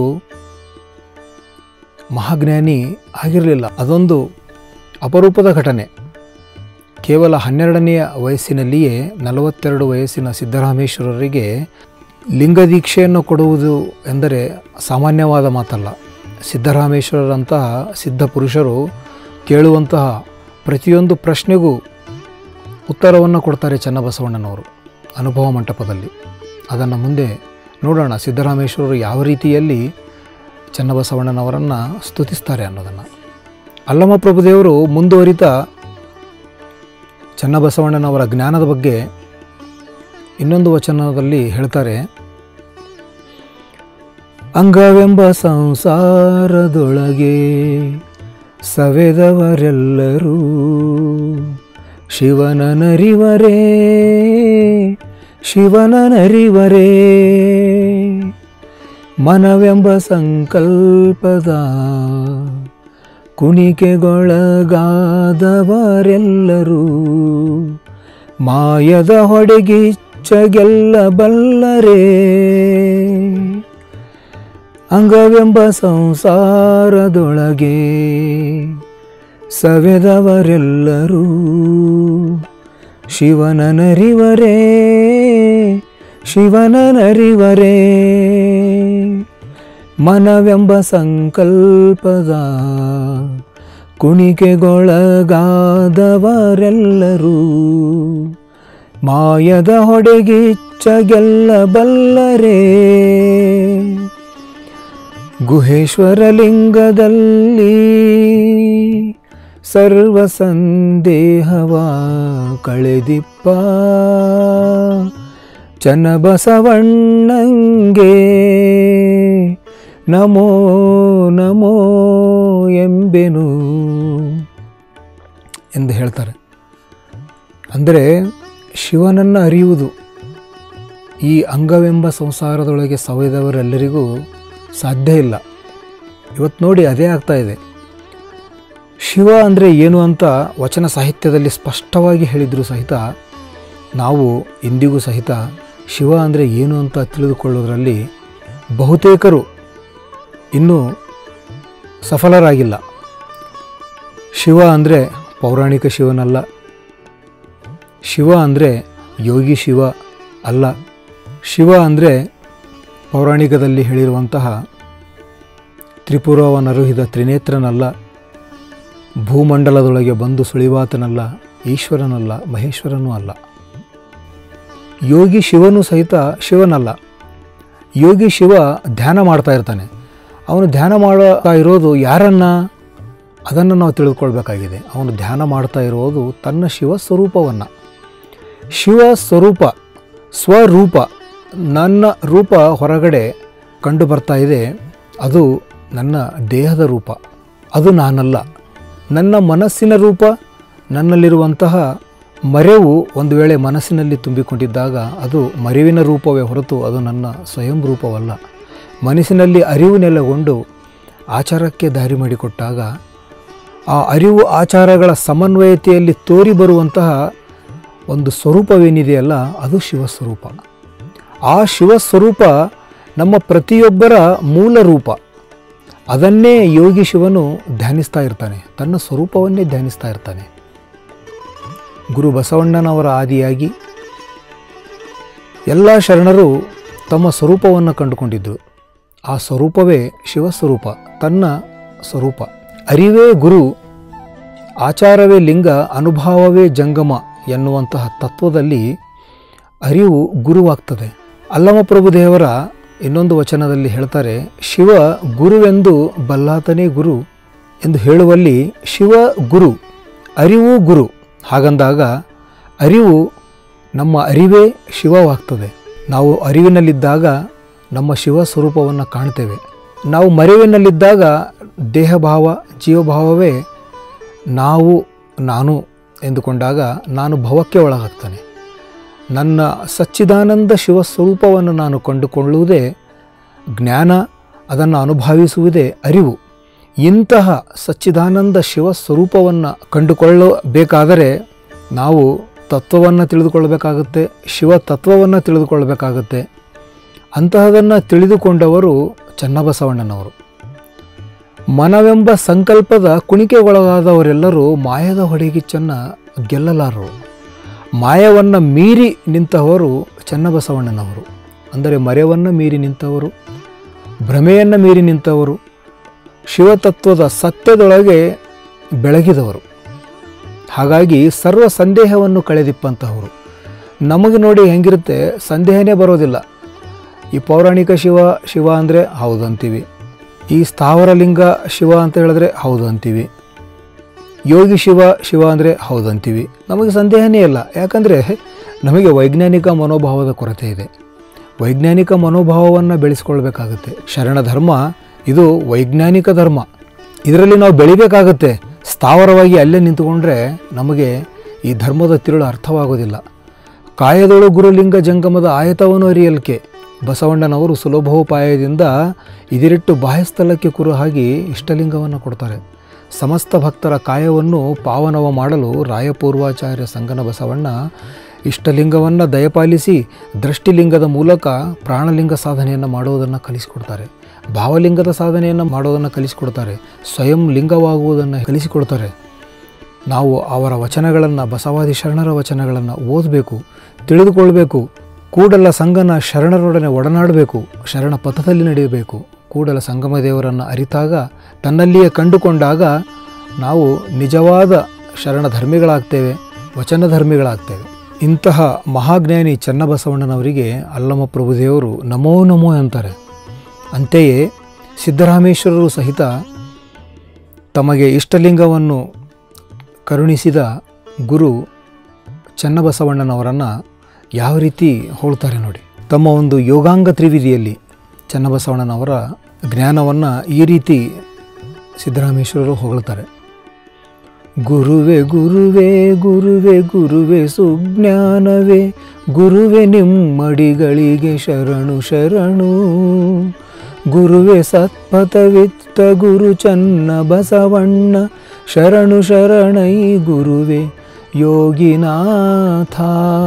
ಮಹಾಜ್ಞಾನಿ ಆಗಿರಲಿಲ್ಲ ಅದೊಂದು ಅಪರೂಪದ ಘಟನೆ ಕೇವಲ ಹನ್ನೆರಡನೆಯ ವಯಸ್ಸಿನಲ್ಲಿಯೇ ನಲವತ್ತೆರಡು ವಯಸ್ಸಿನ ಸಿದ್ದರಾಮೇಶ್ವರರಿಗೆ ಲಿಂಗದೀಕ್ಷೆಯನ್ನು ಕೊಡುವುದು ಎಂದರೆ ಸಾಮಾನ್ಯವಾದ ಮಾತಲ್ಲ ಸಿದ್ದರಾಮೇಶ್ವರರಂತಹ ಸಿದ್ಧ ಪುರುಷರು ಕೇಳುವಂತಹ ಪ್ರತಿಯೊಂದು ಪ್ರಶ್ನೆಗೂ ಉತ್ತರವನ್ನು ಕೊಡ್ತಾರೆ ಚನ್ನಬಸವಣ್ಣನವರು ಅನುಭವ ಮಂಟಪದಲ್ಲಿ ಅದನ್ನು ಮುಂದೆ ನೋಡೋಣ ಸಿದ್ದರಾಮೇಶ್ವರರು ಯಾವ ರೀತಿಯಲ್ಲಿ ಚನ್ನಬಸವಣ್ಣನವರನ್ನು ಸ್ತುತಿಸ್ತಾರೆ ಅನ್ನೋದನ್ನು ಅಲ್ಲಮ ಪ್ರಭುದೇವರು ಮುಂದುವರಿತಾ ಚನ್ನಬಸವಣ್ಣನವರ ಜ್ಞಾನದ ಬಗ್ಗೆ ಇನ್ನೊಂದು ವಚನದಲ್ಲಿ ಹೇಳ್ತಾರೆ ಅಂಗವೆಂಬ ಸಂಸಾರದೊಳಗೆ ಸವೆದವರೆಲ್ಲರೂ ಶಿವನ ನರಿವರೇ ಶಿವನ ನರಿವರೇ ಮನವೆಂಬ ಸಂಕಲ್ಪದ ಕುಣಿಕೆಗೊಳಗಾದವರೆಲ್ಲರೂ ಮಾಯದ ಹೊಡೆಗಿಚ್ಚಗೆಲ್ಲಬಲ್ಲರೇ ಅಂಗವೆಂಬ ಸಂಸಾರದೊಳಗೆ ಸವೆದವರೆಲ್ಲರೂ ಶಿವನ ನರಿವರೇ ಶಿವನ ನರಿವರೇ ಮನವೆಂಬ ಸಂಕಲ್ಪದ ಕುಣಿಕೆಗೊಳಗಾದವರೆಲ್ಲರೂ ಮಾಯದ ಹೊಡೆಗಿಚ್ಚಗೆಲ್ಲಬಲ್ಲರೇ ಗುಹೇಶ್ವರ ಲಿಂಗದಲ್ಲಿ ಸರ್ವ ಸಂದೇಹವ ಕಳೆದಿಪ್ಪ ಚನ್ನಬಸವಣ್ಣಂಗೆ ನಮೋ ನಮೋ ಎಂಬೆನು ಎಂದು ಹೇಳ್ತಾರೆ ಅಂದರೆ ಶಿವನನ್ನು ಅರಿಯುವುದು ಈ ಅಂಗವೆಂಬ ಸಂಸಾರದೊಳಗೆ ಸವೆದವರೆಲ್ಲರಿಗೂ ಸಾಧ್ಯ ಇಲ್ಲ ಇವತ್ತು ನೋಡಿ ಅದೇ ಆಗ್ತಾ ಇದೆ ಶಿವ ಅಂದರೆ ಏನು ಅಂತ ವಚನ ಸಾಹಿತ್ಯದಲ್ಲಿ ಸ್ಪಷ್ಟವಾಗಿ ಹೇಳಿದರೂ ಸಹಿತ ನಾವು ಇಂದಿಗೂ ಸಹಿತ ಶಿವ ಅಂದರೆ ಏನು ಅಂತ ತಿಳಿದುಕೊಳ್ಳೋದ್ರಲ್ಲಿ ಬಹುತೇಕರು ಇನ್ನೂ ಸಫಲರಾಗಿಲ್ಲ ಶಿವ ಅಂದರೆ ಪೌರಾಣಿಕ ಶಿವನಲ್ಲ ಶಿವ ಅಂದರೆ ಯೋಗಿ ಶಿವ ಅಲ್ಲ ಶಿವ ಅಂದರೆ ಪೌರಾಣಿಕದಲ್ಲಿ ಹೇಳಿರುವಂತಹ ತ್ರಿಪುರವನರುಹಿದ ತ್ರಿನೇತ್ರನಲ್ಲ ಭೂಮಂಡಲದೊಳಗೆ ಬಂದು ಸುಳಿವಾತನಲ್ಲ ಈಶ್ವರನಲ್ಲ ಮಹೇಶ್ವರನೂ ಅಲ್ಲ ಯೋಗಿ ಶಿವನು ಸಹಿತ ಶಿವನಲ್ಲ ಯೋಗಿ ಶಿವ ಧ್ಯಾನ ಮಾಡ್ತಾ ಇರ್ತಾನೆ ಅವನು ಧ್ಯಾನ ಮಾಡ್ತಾ ಇರೋದು ಯಾರನ್ನ ಅದನ್ನು ನಾವು ತಿಳಿದುಕೊಳ್ಬೇಕಾಗಿದೆ ಅವನು ಧ್ಯಾನ ಮಾಡ್ತಾ ಇರೋದು ತನ್ನ ಶಿವ ಸ್ವರೂಪವನ್ನು ಶಿವ ಸ್ವರೂಪ ಸ್ವರೂಪ ನನ್ನ ರೂಪ ಹೊರಗಡೆ ಕಂಡು ಬರ್ತಾ ಇದೆ ಅದು ನನ್ನ ದೇಹದ ರೂಪ ಅದು ನಾನಲ್ಲ ನನ್ನ ಮನಸ್ಸಿನ ರೂಪ ನನ್ನಲ್ಲಿರುವಂತಹ ಮರೆವು ಒಂದು ವೇಳೆ ಮನಸ್ಸಿನಲ್ಲಿ ತುಂಬಿಕೊಂಡಿದ್ದಾಗ ಅದು ಮರೆವಿನ ರೂಪವೇ ಹೊರತು ಅದು ನನ್ನ ಸ್ವಯಂ ರೂಪವಲ್ಲ ಮನಸ್ಸಿನಲ್ಲಿ ಅರಿವು ನೆಲೆಗೊಂಡು ಆಚಾರಕ್ಕೆ ದಾರಿ ಮಾಡಿಕೊಟ್ಟಾಗ ಆ ಅರಿವು ಆಚಾರಗಳ ಸಮನ್ವಯತೆಯಲ್ಲಿ ತೋರಿ ಬರುವಂತಹ ಒಂದು ಸ್ವರೂಪವೇನಿದೆಯಲ್ಲ ಅದು ಶಿವಸ್ವರೂಪ ಆ ಶಿವಸ್ವರೂಪ ನಮ್ಮ ಪ್ರತಿಯೊಬ್ಬರ ಮೂಲ ರೂಪ ಅದನ್ನೇ ಯೋಗಿ ಶಿವನು ಧ್ಯಾನಿಸ್ತಾ ಇರ್ತಾನೆ ತನ್ನ ಸ್ವರೂಪವನ್ನೇ ಧ್ಯಾನಿಸ್ತಾ ಇರ್ತಾನೆ ಗುರು ಬಸವಣ್ಣನವರ ಆದಿಯಾಗಿ ಎಲ್ಲ ಶರಣರು ತಮ್ಮ ಸ್ವರೂಪವನ್ನು ಕಂಡುಕೊಂಡಿದ್ದರು ಆ ಸ್ವರೂಪವೇ ಶಿವಸ್ವರೂಪ ತನ್ನ ಸ್ವರೂಪ ಅರಿವೇ ಗುರು ಆಚಾರವೇ ಲಿಂಗ ಅನುಭಾವವೇ ಜಂಗಮ ಎನ್ನುವಂತಹ ತತ್ವದಲ್ಲಿ ಅರಿವು ಗುರುವಾಗ್ತದೆ ಅಲ್ಲಮ ಪ್ರಭುದೇವರ ಇನ್ನೊಂದು ವಚನದಲ್ಲಿ ಹೇಳ್ತಾರೆ ಶಿವ ಗುರುವೆಂದು ಬಲ್ಲಾತನೇ ಗುರು ಎಂದು ಹೇಳುವಲ್ಲಿ ಶಿವ ಗುರು ಅರಿವು ಗುರು ಹಾಗಂದಾಗ ಅರಿವು ನಮ್ಮ ಅರಿವೇ ಶಿವವಾಗ್ತದೆ ನಾವು ಅರಿವಿನಲ್ಲಿದ್ದಾಗ ನಮ್ಮ ಶಿವ ಸ್ವರೂಪವನ್ನು ಕಾಣ್ತೇವೆ ನಾವು ಮರೆವಿನಲ್ಲಿದ್ದಾಗ ದೇಹಭಾವ ಜೀವಭಾವವೇ ನಾವು ನಾನು ಎಂದುಕೊಂಡಾಗ ನಾನು ಭವಕ್ಕೆ ಒಳಗಾಗ್ತಾನೆ ನನ್ನ ಸಚ್ಚಿದಾನಂದ ಶಿವಸ್ವರೂಪವನ್ನು ನಾನು ಕಂಡುಕೊಳ್ಳುವುದೇ ಜ್ಞಾನ ಅದನ್ನು ಅನುಭವಿಸುವುದೇ ಅರಿವು ಇಂತಹ ಸಚ್ಚಿದಾನಂದ ಶಿವಸ್ವರೂಪವನ್ನು ಕಂಡುಕೊಳ್ಳಬೇಕಾದರೆ ನಾವು ತತ್ವವನ್ನು ತಿಳಿದುಕೊಳ್ಳಬೇಕಾಗುತ್ತೆ ಶಿವ ತತ್ವವನ್ನು ತಿಳಿದುಕೊಳ್ಳಬೇಕಾಗುತ್ತೆ ಅಂತಹದನ್ನು ತಿಳಿದುಕೊಂಡವರು ಚನ್ನಬಸವಣ್ಣನವರು ಮನವೆಂಬ ಸಂಕಲ್ಪದ ಕುಣಿಕೆಗೊಳಗಾದವರೆಲ್ಲರೂ ಮಾಯದ ಹೊಡೆಗಿಚ್ಚನ್ನು ಗೆಲ್ಲಲಾರರು ಮಾಯವನ್ನು ಮೀರಿ ನಿಂತವರು ಚನ್ನಬಸವಣ್ಣನವರು ಅಂದರೆ ಮರೆಯನ್ನು ಮೀರಿ ನಿಂತವರು ಭ್ರಮೆಯನ್ನು ಮೀರಿ ನಿಂತವರು ಶಿವತತ್ವದ ಸತ್ಯದೊಳಗೆ ಬೆಳಗಿದವರು ಹಾಗಾಗಿ ಸರ್ವ ಸಂದೇಹವನ್ನು ಕಳೆದಿಪ್ಪಂತಹವರು ನಮಗೆ ನೋಡಿ ಹೆಂಗಿರುತ್ತೆ ಸಂದೇಹನೇ ಬರೋದಿಲ್ಲ ಈ ಪೌರಾಣಿಕ ಶಿವ ಶಿವ ಅಂದರೆ ಹೌದು ಅಂತೀವಿ ಈ ಸ್ಥಾವರಲಿಂಗ ಶಿವ ಅಂತ ಹೇಳಿದ್ರೆ ಹೌದು ಅಂತೀವಿ ಯೋಗಿ ಶಿವ ಶಿವ ಅಂದರೆ ಹೌದು ಅಂತೀವಿ ನಮಗೆ ಸಂದೇಹನೇ ಇಲ್ಲ ಯಾಕಂದರೆ ನಮಗೆ ವೈಜ್ಞಾನಿಕ ಮನೋಭಾವದ ಕೊರತೆ ಇದೆ ವೈಜ್ಞಾನಿಕ ಮನೋಭಾವವನ್ನು ಬೆಳೆಸ್ಕೊಳ್ಬೇಕಾಗುತ್ತೆ ಶರಣ ಧರ್ಮ ಇದು ವೈಜ್ಞಾನಿಕ ಧರ್ಮ ಇದರಲ್ಲಿ ನಾವು ಬೆಳಿಬೇಕಾಗತ್ತೆ ಸ್ಥಾವರವಾಗಿ ಅಲ್ಲೇ ನಿಂತುಕೊಂಡ್ರೆ ನಮಗೆ ಈ ಧರ್ಮದ ತಿರುಳು ಅರ್ಥವಾಗೋದಿಲ್ಲ ಕಾಯದೊಳು ಗುರುಲಿಂಗ ಜಂಗಮದ ಆಯತವನ್ನು ಅರಿಯಲ್ಕೆ ಬಸವಣ್ಣನವರು ಸುಲಭೋಪಾಯದಿಂದ ಇದಿರಿಟ್ಟು ಬಾಹ್ಯಸ್ಥಳಕ್ಕೆ ಕುರು ಹಾಕಿ ಇಷ್ಟಲಿಂಗವನ್ನು ಕೊಡ್ತಾರೆ ಸಮಸ್ತ ಭಕ್ತರ ಕಾಯವನ್ನು ಪಾವನವ ಮಾಡಲು ರಾಯಪೂರ್ವಾಚಾರ್ಯ ಸಂಗನ ಬಸವಣ್ಣ ಇಷ್ಟಲಿಂಗವನ್ನು ದಯಪಾಲಿಸಿ ದೃಷ್ಟಿಲಿಂಗದ ಮೂಲಕ ಪ್ರಾಣಲಿಂಗ ಸಾಧನೆಯನ್ನು ಮಾಡುವುದನ್ನು ಕಲಿಸಿಕೊಡ್ತಾರೆ ಭಾವಲಿಂಗದ ಸಾಧನೆಯನ್ನು ಮಾಡೋದನ್ನು ಕಲಿಸಿಕೊಡ್ತಾರೆ ಸ್ವಯಂ ಲಿಂಗವಾಗುವುದನ್ನು ಕಲಿಸಿಕೊಡ್ತಾರೆ ನಾವು ಅವರ ವಚನಗಳನ್ನು ಬಸವಾದಿ ಶರಣರ ವಚನಗಳನ್ನು ಓದಬೇಕು ತಿಳಿದುಕೊಳ್ಬೇಕು ಕೂಡಲ ಸಂಗನ ಶರಣರೊಡನೆ ಒಡನಾಡಬೇಕು ಶರಣ ಪಥದಲ್ಲಿ ನಡೆಯಬೇಕು ಕೂಡಲ ಸಂಗಮ ದೇವರನ್ನು ಅರಿತಾಗ ತನ್ನಲ್ಲಿಯೇ ಕಂಡುಕೊಂಡಾಗ ನಾವು ನಿಜವಾದ ಶರಣ ಧರ್ಮಿಗಳಾಗ್ತೇವೆ ವಚನ ಧರ್ಮಿಗಳಾಗ್ತೇವೆ ಇಂತಹ ಮಹಾಜ್ಞಾನಿ ಚನ್ನಬಸವಣ್ಣನವರಿಗೆ ಅಲ್ಲಮ ಪ್ರಭುದೇವರು ನಮೋ ನಮೋ ಅಂತಾರೆ ಅಂತೆಯೇ ಸಿದ್ದರಾಮೇಶ್ವರರು ಸಹಿತ ತಮಗೆ ಇಷ್ಟಲಿಂಗವನ್ನು ಕರುಣಿಸಿದ ಗುರು ಚನ್ನಬಸವಣ್ಣನವರನ್ನು ಯಾವ ರೀತಿ ಹೋಳ್ತಾರೆ ನೋಡಿ ತಮ್ಮ ಒಂದು ಯೋಗಾಂಗ ತ್ರಿವಿಧಿಯಲ್ಲಿ ಚನ್ನಬಸವಣ್ಣನವರ ಜ್ಞಾನವನ್ನು ಈ ರೀತಿ ಸಿದ್ದರಾಮೇಶ್ವರರು ಹೊಗಳ್ತಾರೆ ಗುರುವೆ ಗುರುವೆ ಗುರುವೆ ಗುರುವೆ ಸುಜ್ಞಾನವೇ ಗುರುವೆ ನಿಮ್ಮಡಿಗಳಿಗೆ ಶರಣು ಶರಣು ಗುರುವೆ ಸತ್ಪಥವಿತ್ತ ಗುರು ಚನ್ನ ಬಸವಣ್ಣ ಶರಣು ಶರಣೈ ಗುರುವೆ ಯೋಗಿನಾಥ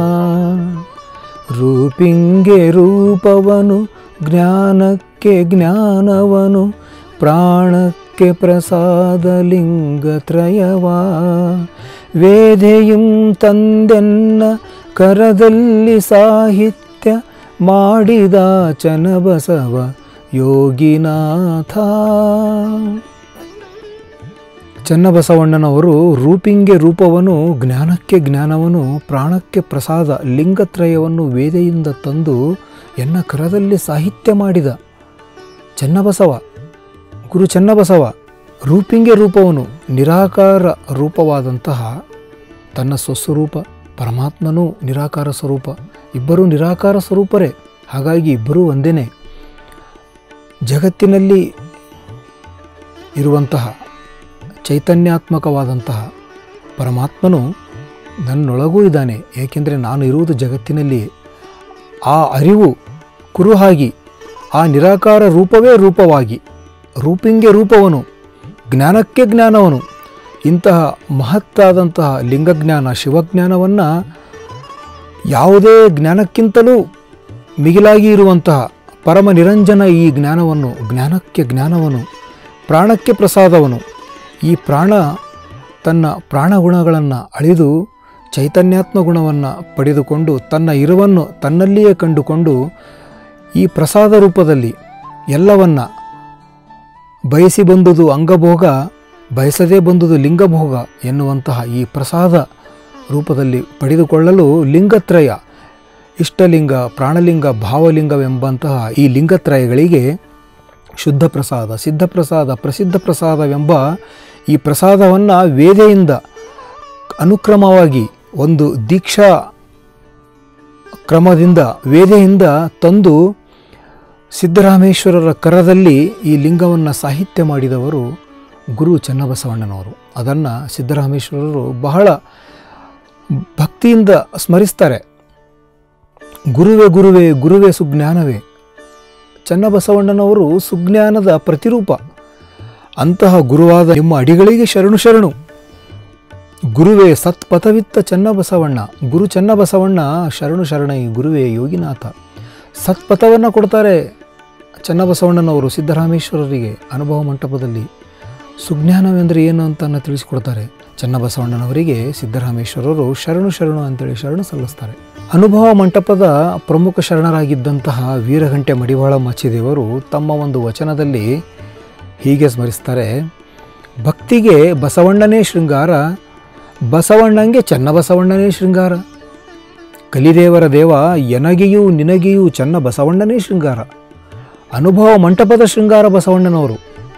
ರೂಪಿಂಗೆ ರೂಪವನು ಜ್ಞಾನಕ್ಕೆ ಜ್ಞಾನವನು ಪ್ರಾಣಕ್ಕೆ ಪ್ರಸಾದ ಲಿಂಗತ್ರಯವಾ ವೇದೆಯುಂ ತಂದೆನ್ನ ಕರದಲ್ಲಿ ಸಾಹಿತ್ಯ ಮಾಡಿದ ಚನಬಸವ ಯೋಗಿನಾಥ ಚನ್ನಬಸವಣ್ಣನವರು ರೂಪಿಂಗೆ ರೂಪವನ್ನು ಜ್ಞಾನಕ್ಕೆ ಜ್ಞಾನವನ್ನು ಪ್ರಾಣಕ್ಕೆ ಪ್ರಸಾದ ಲಿಂಗತ್ರಯವನ್ನು ವೇದೆಯಿಂದ ತಂದು ಎನ್ನ ಕರದಲ್ಲಿ ಸಾಹಿತ್ಯ ಮಾಡಿದ ಚನ್ನಬಸವ ಗುರು ಚನ್ನಬಸವ ರೂಪಿಂಗೆ ರೂಪವನು ನಿರಾಕಾರ ರೂಪವಾದಂತಹ ತನ್ನ ಸ್ವಸ್ವರೂಪ ಪರಮಾತ್ಮನೂ ನಿರಾಕಾರ ಸ್ವರೂಪ ಇಬ್ಬರೂ ನಿರಾಕಾರ ಸ್ವರೂಪರೇ ಹಾಗಾಗಿ ಇಬ್ಬರೂ ಒಂದೇನೆ ಜಗತ್ತಿನಲ್ಲಿ ಇರುವಂತಹ ಚೈತನ್ಯಾತ್ಮಕವಾದಂತಹ ಪರಮಾತ್ಮನು ನನ್ನೊಳಗೂ ಇದ್ದಾನೆ ಏಕೆಂದರೆ ನಾನು ಇರುವುದು ಜಗತ್ತಿನಲ್ಲಿ ಆ ಅರಿವು ಕುರುಹಾಗಿ ಆ ನಿರಾಕಾರ ರೂಪವೇ ರೂಪವಾಗಿ ರೂಪಿಂಗೆ ರೂಪವನು ಜ್ಞಾನಕ್ಕೆ ಜ್ಞಾನವನು ಇಂತಹ ಮಹತ್ತಾದಂತಹ ಲಿಂಗಜ್ಞಾನ ಶಿವಜ್ಞಾನವನ್ನು ಯಾವುದೇ ಜ್ಞಾನಕ್ಕಿಂತಲೂ ಮಿಗಿಲಾಗಿ ಇರುವಂತಹ ಪರಮ ನಿರಂಜನ ಈ ಜ್ಞಾನವನ್ನು ಜ್ಞಾನಕ್ಕೆ ಜ್ಞಾನವನು ಪ್ರಾಣಕ್ಕೆ ಪ್ರಸಾದವನು ಈ ಪ್ರಾಣ ತನ್ನ ಪ್ರಾಣಗುಣಗಳನ್ನು ಅಳಿದು ಚೈತನ್ಯಾತ್ಮ ಗುಣವನ್ನು ಪಡೆದುಕೊಂಡು ತನ್ನ ಇರುವನ್ನು ತನ್ನಲ್ಲಿಯೇ ಕಂಡುಕೊಂಡು ಈ ಪ್ರಸಾದ ರೂಪದಲ್ಲಿ ಎಲ್ಲವನ್ನ ಬಯಸಿ ಬಂದುದು ಅಂಗಭೋಗ ಬಯಸದೇ ಬಂದುದು ಲಿಂಗಭೋಗ ಎನ್ನುವಂತಹ ಈ ಪ್ರಸಾದ ರೂಪದಲ್ಲಿ ಪಡೆದುಕೊಳ್ಳಲು ಲಿಂಗತ್ರಯ ಇಷ್ಟಲಿಂಗ ಪ್ರಾಣಲಿಂಗ ಭಾವಲಿಂಗವೆಂಬಂತಹ ಈ ಲಿಂಗತ್ರಯಗಳಿಗೆ ಶುದ್ಧ ಪ್ರಸಾದ ಸಿದ್ಧ ಪ್ರಸಾದ ಪ್ರಸಿದ್ಧ ಪ್ರಸಾದವೆಂಬ ಈ ಪ್ರಸಾದವನ್ನು ವೇದೆಯಿಂದ ಅನುಕ್ರಮವಾಗಿ ಒಂದು ದೀಕ್ಷಾ ಕ್ರಮದಿಂದ ವೇದೆಯಿಂದ ತಂದು ಸಿದ್ದರಾಮೇಶ್ವರರ ಕರದಲ್ಲಿ ಈ ಲಿಂಗವನ್ನು ಸಾಹಿತ್ಯ ಮಾಡಿದವರು ಗುರು ಚನ್ನಬಸವಣ್ಣನವರು ಅದನ್ನು ಸಿದ್ದರಾಮೇಶ್ವರರು ಬಹಳ ಭಕ್ತಿಯಿಂದ ಸ್ಮರಿಸ್ತಾರೆ ಗುರುವೇ ಗುರುವೇ ಗುರುವೇ ಸುಜ್ಞಾನವೇ ಚನ್ನಬಸವಣ್ಣನವರು ಸುಜ್ಞಾನದ ಪ್ರತಿರೂಪ ಅಂತಹ ಗುರುವಾದ ನಿಮ್ಮ ಅಡಿಗಳಿಗೆ ಶರಣು ಶರಣು ಗುರುವೇ ಸತ್ಪಥವಿತ್ತ ಚನ್ನಬಸವಣ್ಣ ಗುರು ಚನ್ನಬಸವಣ್ಣ ಶರಣು ಶರಣೈ ಗುರುವೇ ಯೋಗಿನಾಥ ಸತ್ಪಥವನ್ನು ಕೊಡ್ತಾರೆ ಚನ್ನಬಸವಣ್ಣನವರು ಸಿದ್ದರಾಮೇಶ್ವರರಿಗೆ ಅನುಭವ ಮಂಟಪದಲ್ಲಿ ಸುಜ್ಞಾನವೆಂದರೆ ಏನು ಅಂತ ತಿಳಿಸಿಕೊಡ್ತಾರೆ ಚನ್ನಬಸವಣ್ಣನವರಿಗೆ ಸಿದ್ದರಾಮೇಶ್ವರರು ಶರಣು ಶರಣು ಅಂತೇಳಿ ಶರಣು ಸಲ್ಲಿಸ್ತಾರೆ ಅನುಭವ ಮಂಟಪದ ಪ್ರಮುಖ ಶರಣರಾಗಿದ್ದಂತಹ ವೀರಘಂಟೆ ಮಡಿವಾಳ ಮಚ್ಚಿದೇವರು ತಮ್ಮ ಒಂದು ವಚನದಲ್ಲಿ ಹೀಗೆ ಸ್ಮರಿಸ್ತಾರೆ ಭಕ್ತಿಗೆ ಬಸವಣ್ಣನೇ ಶೃಂಗಾರ ಬಸವಣ್ಣಂಗೆ ಚನ್ನಬಸವಣ್ಣನೇ ಶೃಂಗಾರ ಕಲಿದೇವರ ದೇವ ಎನಗೆಯೂ ನಿನಗೆಯೂ ಚನ್ನ ಬಸವಣ್ಣನೇ ಶೃಂಗಾರ ಅನುಭವ ಮಂಟಪದ ಶೃಂಗಾರ ಬಸವಣ್ಣನವರು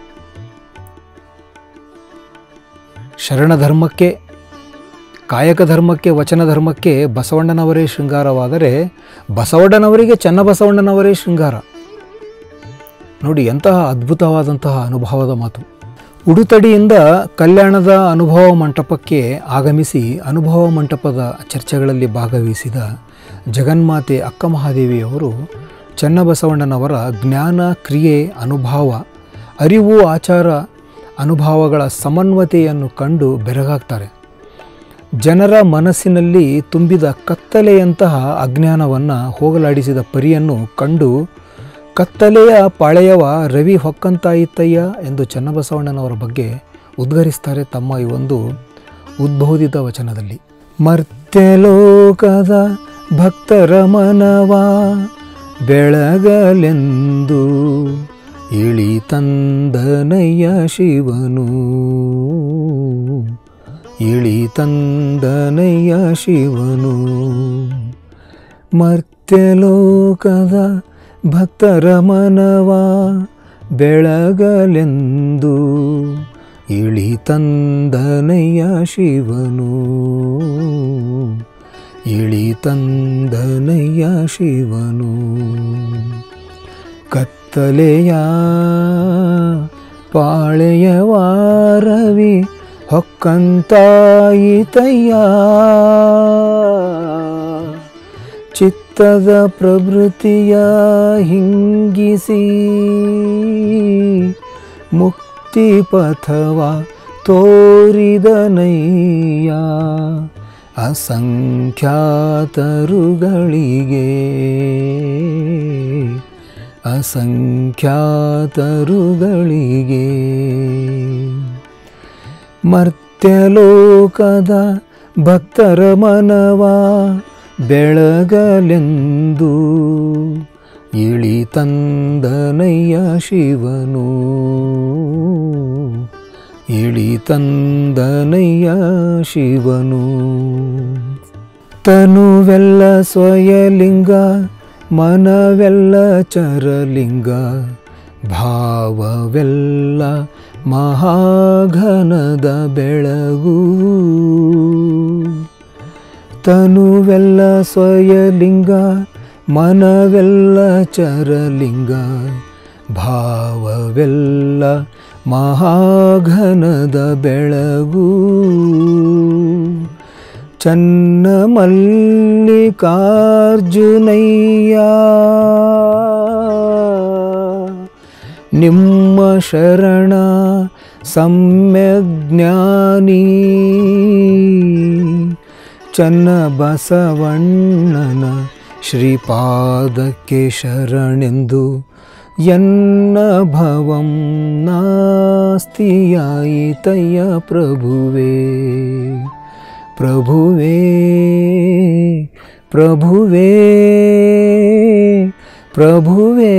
ಶರಣ ಧರ್ಮಕ್ಕೆ ಕಾಯಕ ಧರ್ಮಕ್ಕೆ ವಚನ ಧರ್ಮಕ್ಕೆ ಬಸವಣ್ಣನವರೇ ಶೃಂಗಾರವಾದರೆ ಬಸವಣ್ಣನವರಿಗೆ ಚನ್ನಬಸವಣ್ಣನವರೇ ಶೃಂಗಾರ ನೋಡಿ ಎಂತಹ ಅದ್ಭುತವಾದಂತಹ ಅನುಭವದ ಮಾತು ಉಡುತಡಿಯಿಂದ ಕಲ್ಯಾಣದ ಅನುಭವ ಮಂಟಪಕ್ಕೆ ಆಗಮಿಸಿ ಅನುಭವ ಮಂಟಪದ ಚರ್ಚೆಗಳಲ್ಲಿ ಭಾಗವಹಿಸಿದ ಜಗನ್ಮಾತೆ ಅಕ್ಕ ಮಹಾದೇವಿಯವರು ಚನ್ನಬಸವಣ್ಣನವರ ಜ್ಞಾನ ಕ್ರಿಯೆ ಅನುಭವ ಅರಿವು ಆಚಾರ ಅನುಭವಗಳ ಸಮನ್ವತೆಯನ್ನು ಕಂಡು ಬೆರಗಾಗ್ತಾರೆ ಜನರ ಮನಸ್ಸಿನಲ್ಲಿ ತುಂಬಿದ ಕತ್ತಲೆಯಂತಹ ಅಜ್ಞಾನವನ್ನು ಹೋಗಲಾಡಿಸಿದ ಪರಿಯನ್ನು ಕಂಡು ಕತ್ತಲೆಯ ಪಾಳೆಯವ ರವಿ ಹೊಕ್ಕಂತಾಯಿತಯ್ಯ ಎಂದು ಚನ್ನಬಸವಣ್ಣನವರ ಬಗ್ಗೆ ಉದ್ಗರಿಸ್ತಾರೆ ತಮ್ಮ ಈ ಒಂದು ಉದ್ಬೋಧಿತ ವಚನದಲ್ಲಿ ಮರ್ತ್ಯಲೋಕದ ಭಕ್ತರ ಮನವ ಬೆಳಗಲೆಂದು ಇಳಿ ತಂದನಯ್ಯ ಶಿವನು ಇಳಿ ತಂದನಯ್ಯ ಶಿವನು ಮರ್ತ್ಯಲೋಕದ ಭಕ್ತರ ಮನವ ಬೆಳಗಲೆಂದು ಇಳಿ ತಂದನಯ್ಯ ಶಿವನು ಇಳಿ ತಂದನಯ್ಯ ಶಿವನು ಕತ್ತಲೆಯ ಪಾಳೆಯವಾರವಿ ಹೊಕ್ಕಂತಾಯಿತಯ್ಯ ಚಿತ್ತದ ಪ್ರವೃತ್ತಿಯ ಹಿಂಗಿಸಿ ಮುಕ್ತಿ ಪಥವ ತೋರಿದನಯ್ಯ ಅಸಂಖ್ಯಾತರುಗಳಿಗೆ ಅಸಂಖ್ಯಾತರುಗಳಿಗೆ ಮರ್ತ್ಯಲೋಕದ ಭಕ್ತರ ಮನವ ಬೆಳಗಲೆಂದು ಇಳಿ ತಂದನಯ್ಯ ಶಿವನು ಇಳಿ ತಂದನಯ್ಯ ಶಿವನು ತನುವೆಲ್ಲ ಸ್ವಯಲಿಂಗ ಮನವೆಲ್ಲ ಚರಲಿಂಗ ಭಾವವೆಲ್ಲ ಮಹಾಘನದ ಬೆಳಗು ತನುವೆಲ್ಲ ಸ್ವಯಲಿಂಗ ಮನವೆಲ್ಲ ಚರಲಿಂಗ ಭಾವವೆಲ್ಲ ಮಹಾಘನದ ಬೆಳಗು ಚನ್ನ ಮಲ್ಲಿಕಾರ್ಜುನಯ್ಯ ನಿಮ್ಮ ಶರಣ ಸಮ್ಯಜ್ಞಾನಿ ಚನ್ನ ಬಸವಣ್ಣನ ಶ್ರೀಪಾದಕ್ಕೆ ಶರಣೆಂದು ಎನ್ನ ಭವಂ ನಾಸ್ತಿಯಾಯಿತಯ್ಯ ಪ್ರಭುವೇ ಪ್ರಭುವೇ ಪ್ರಭುವೇ ಪ್ರಭುವೇ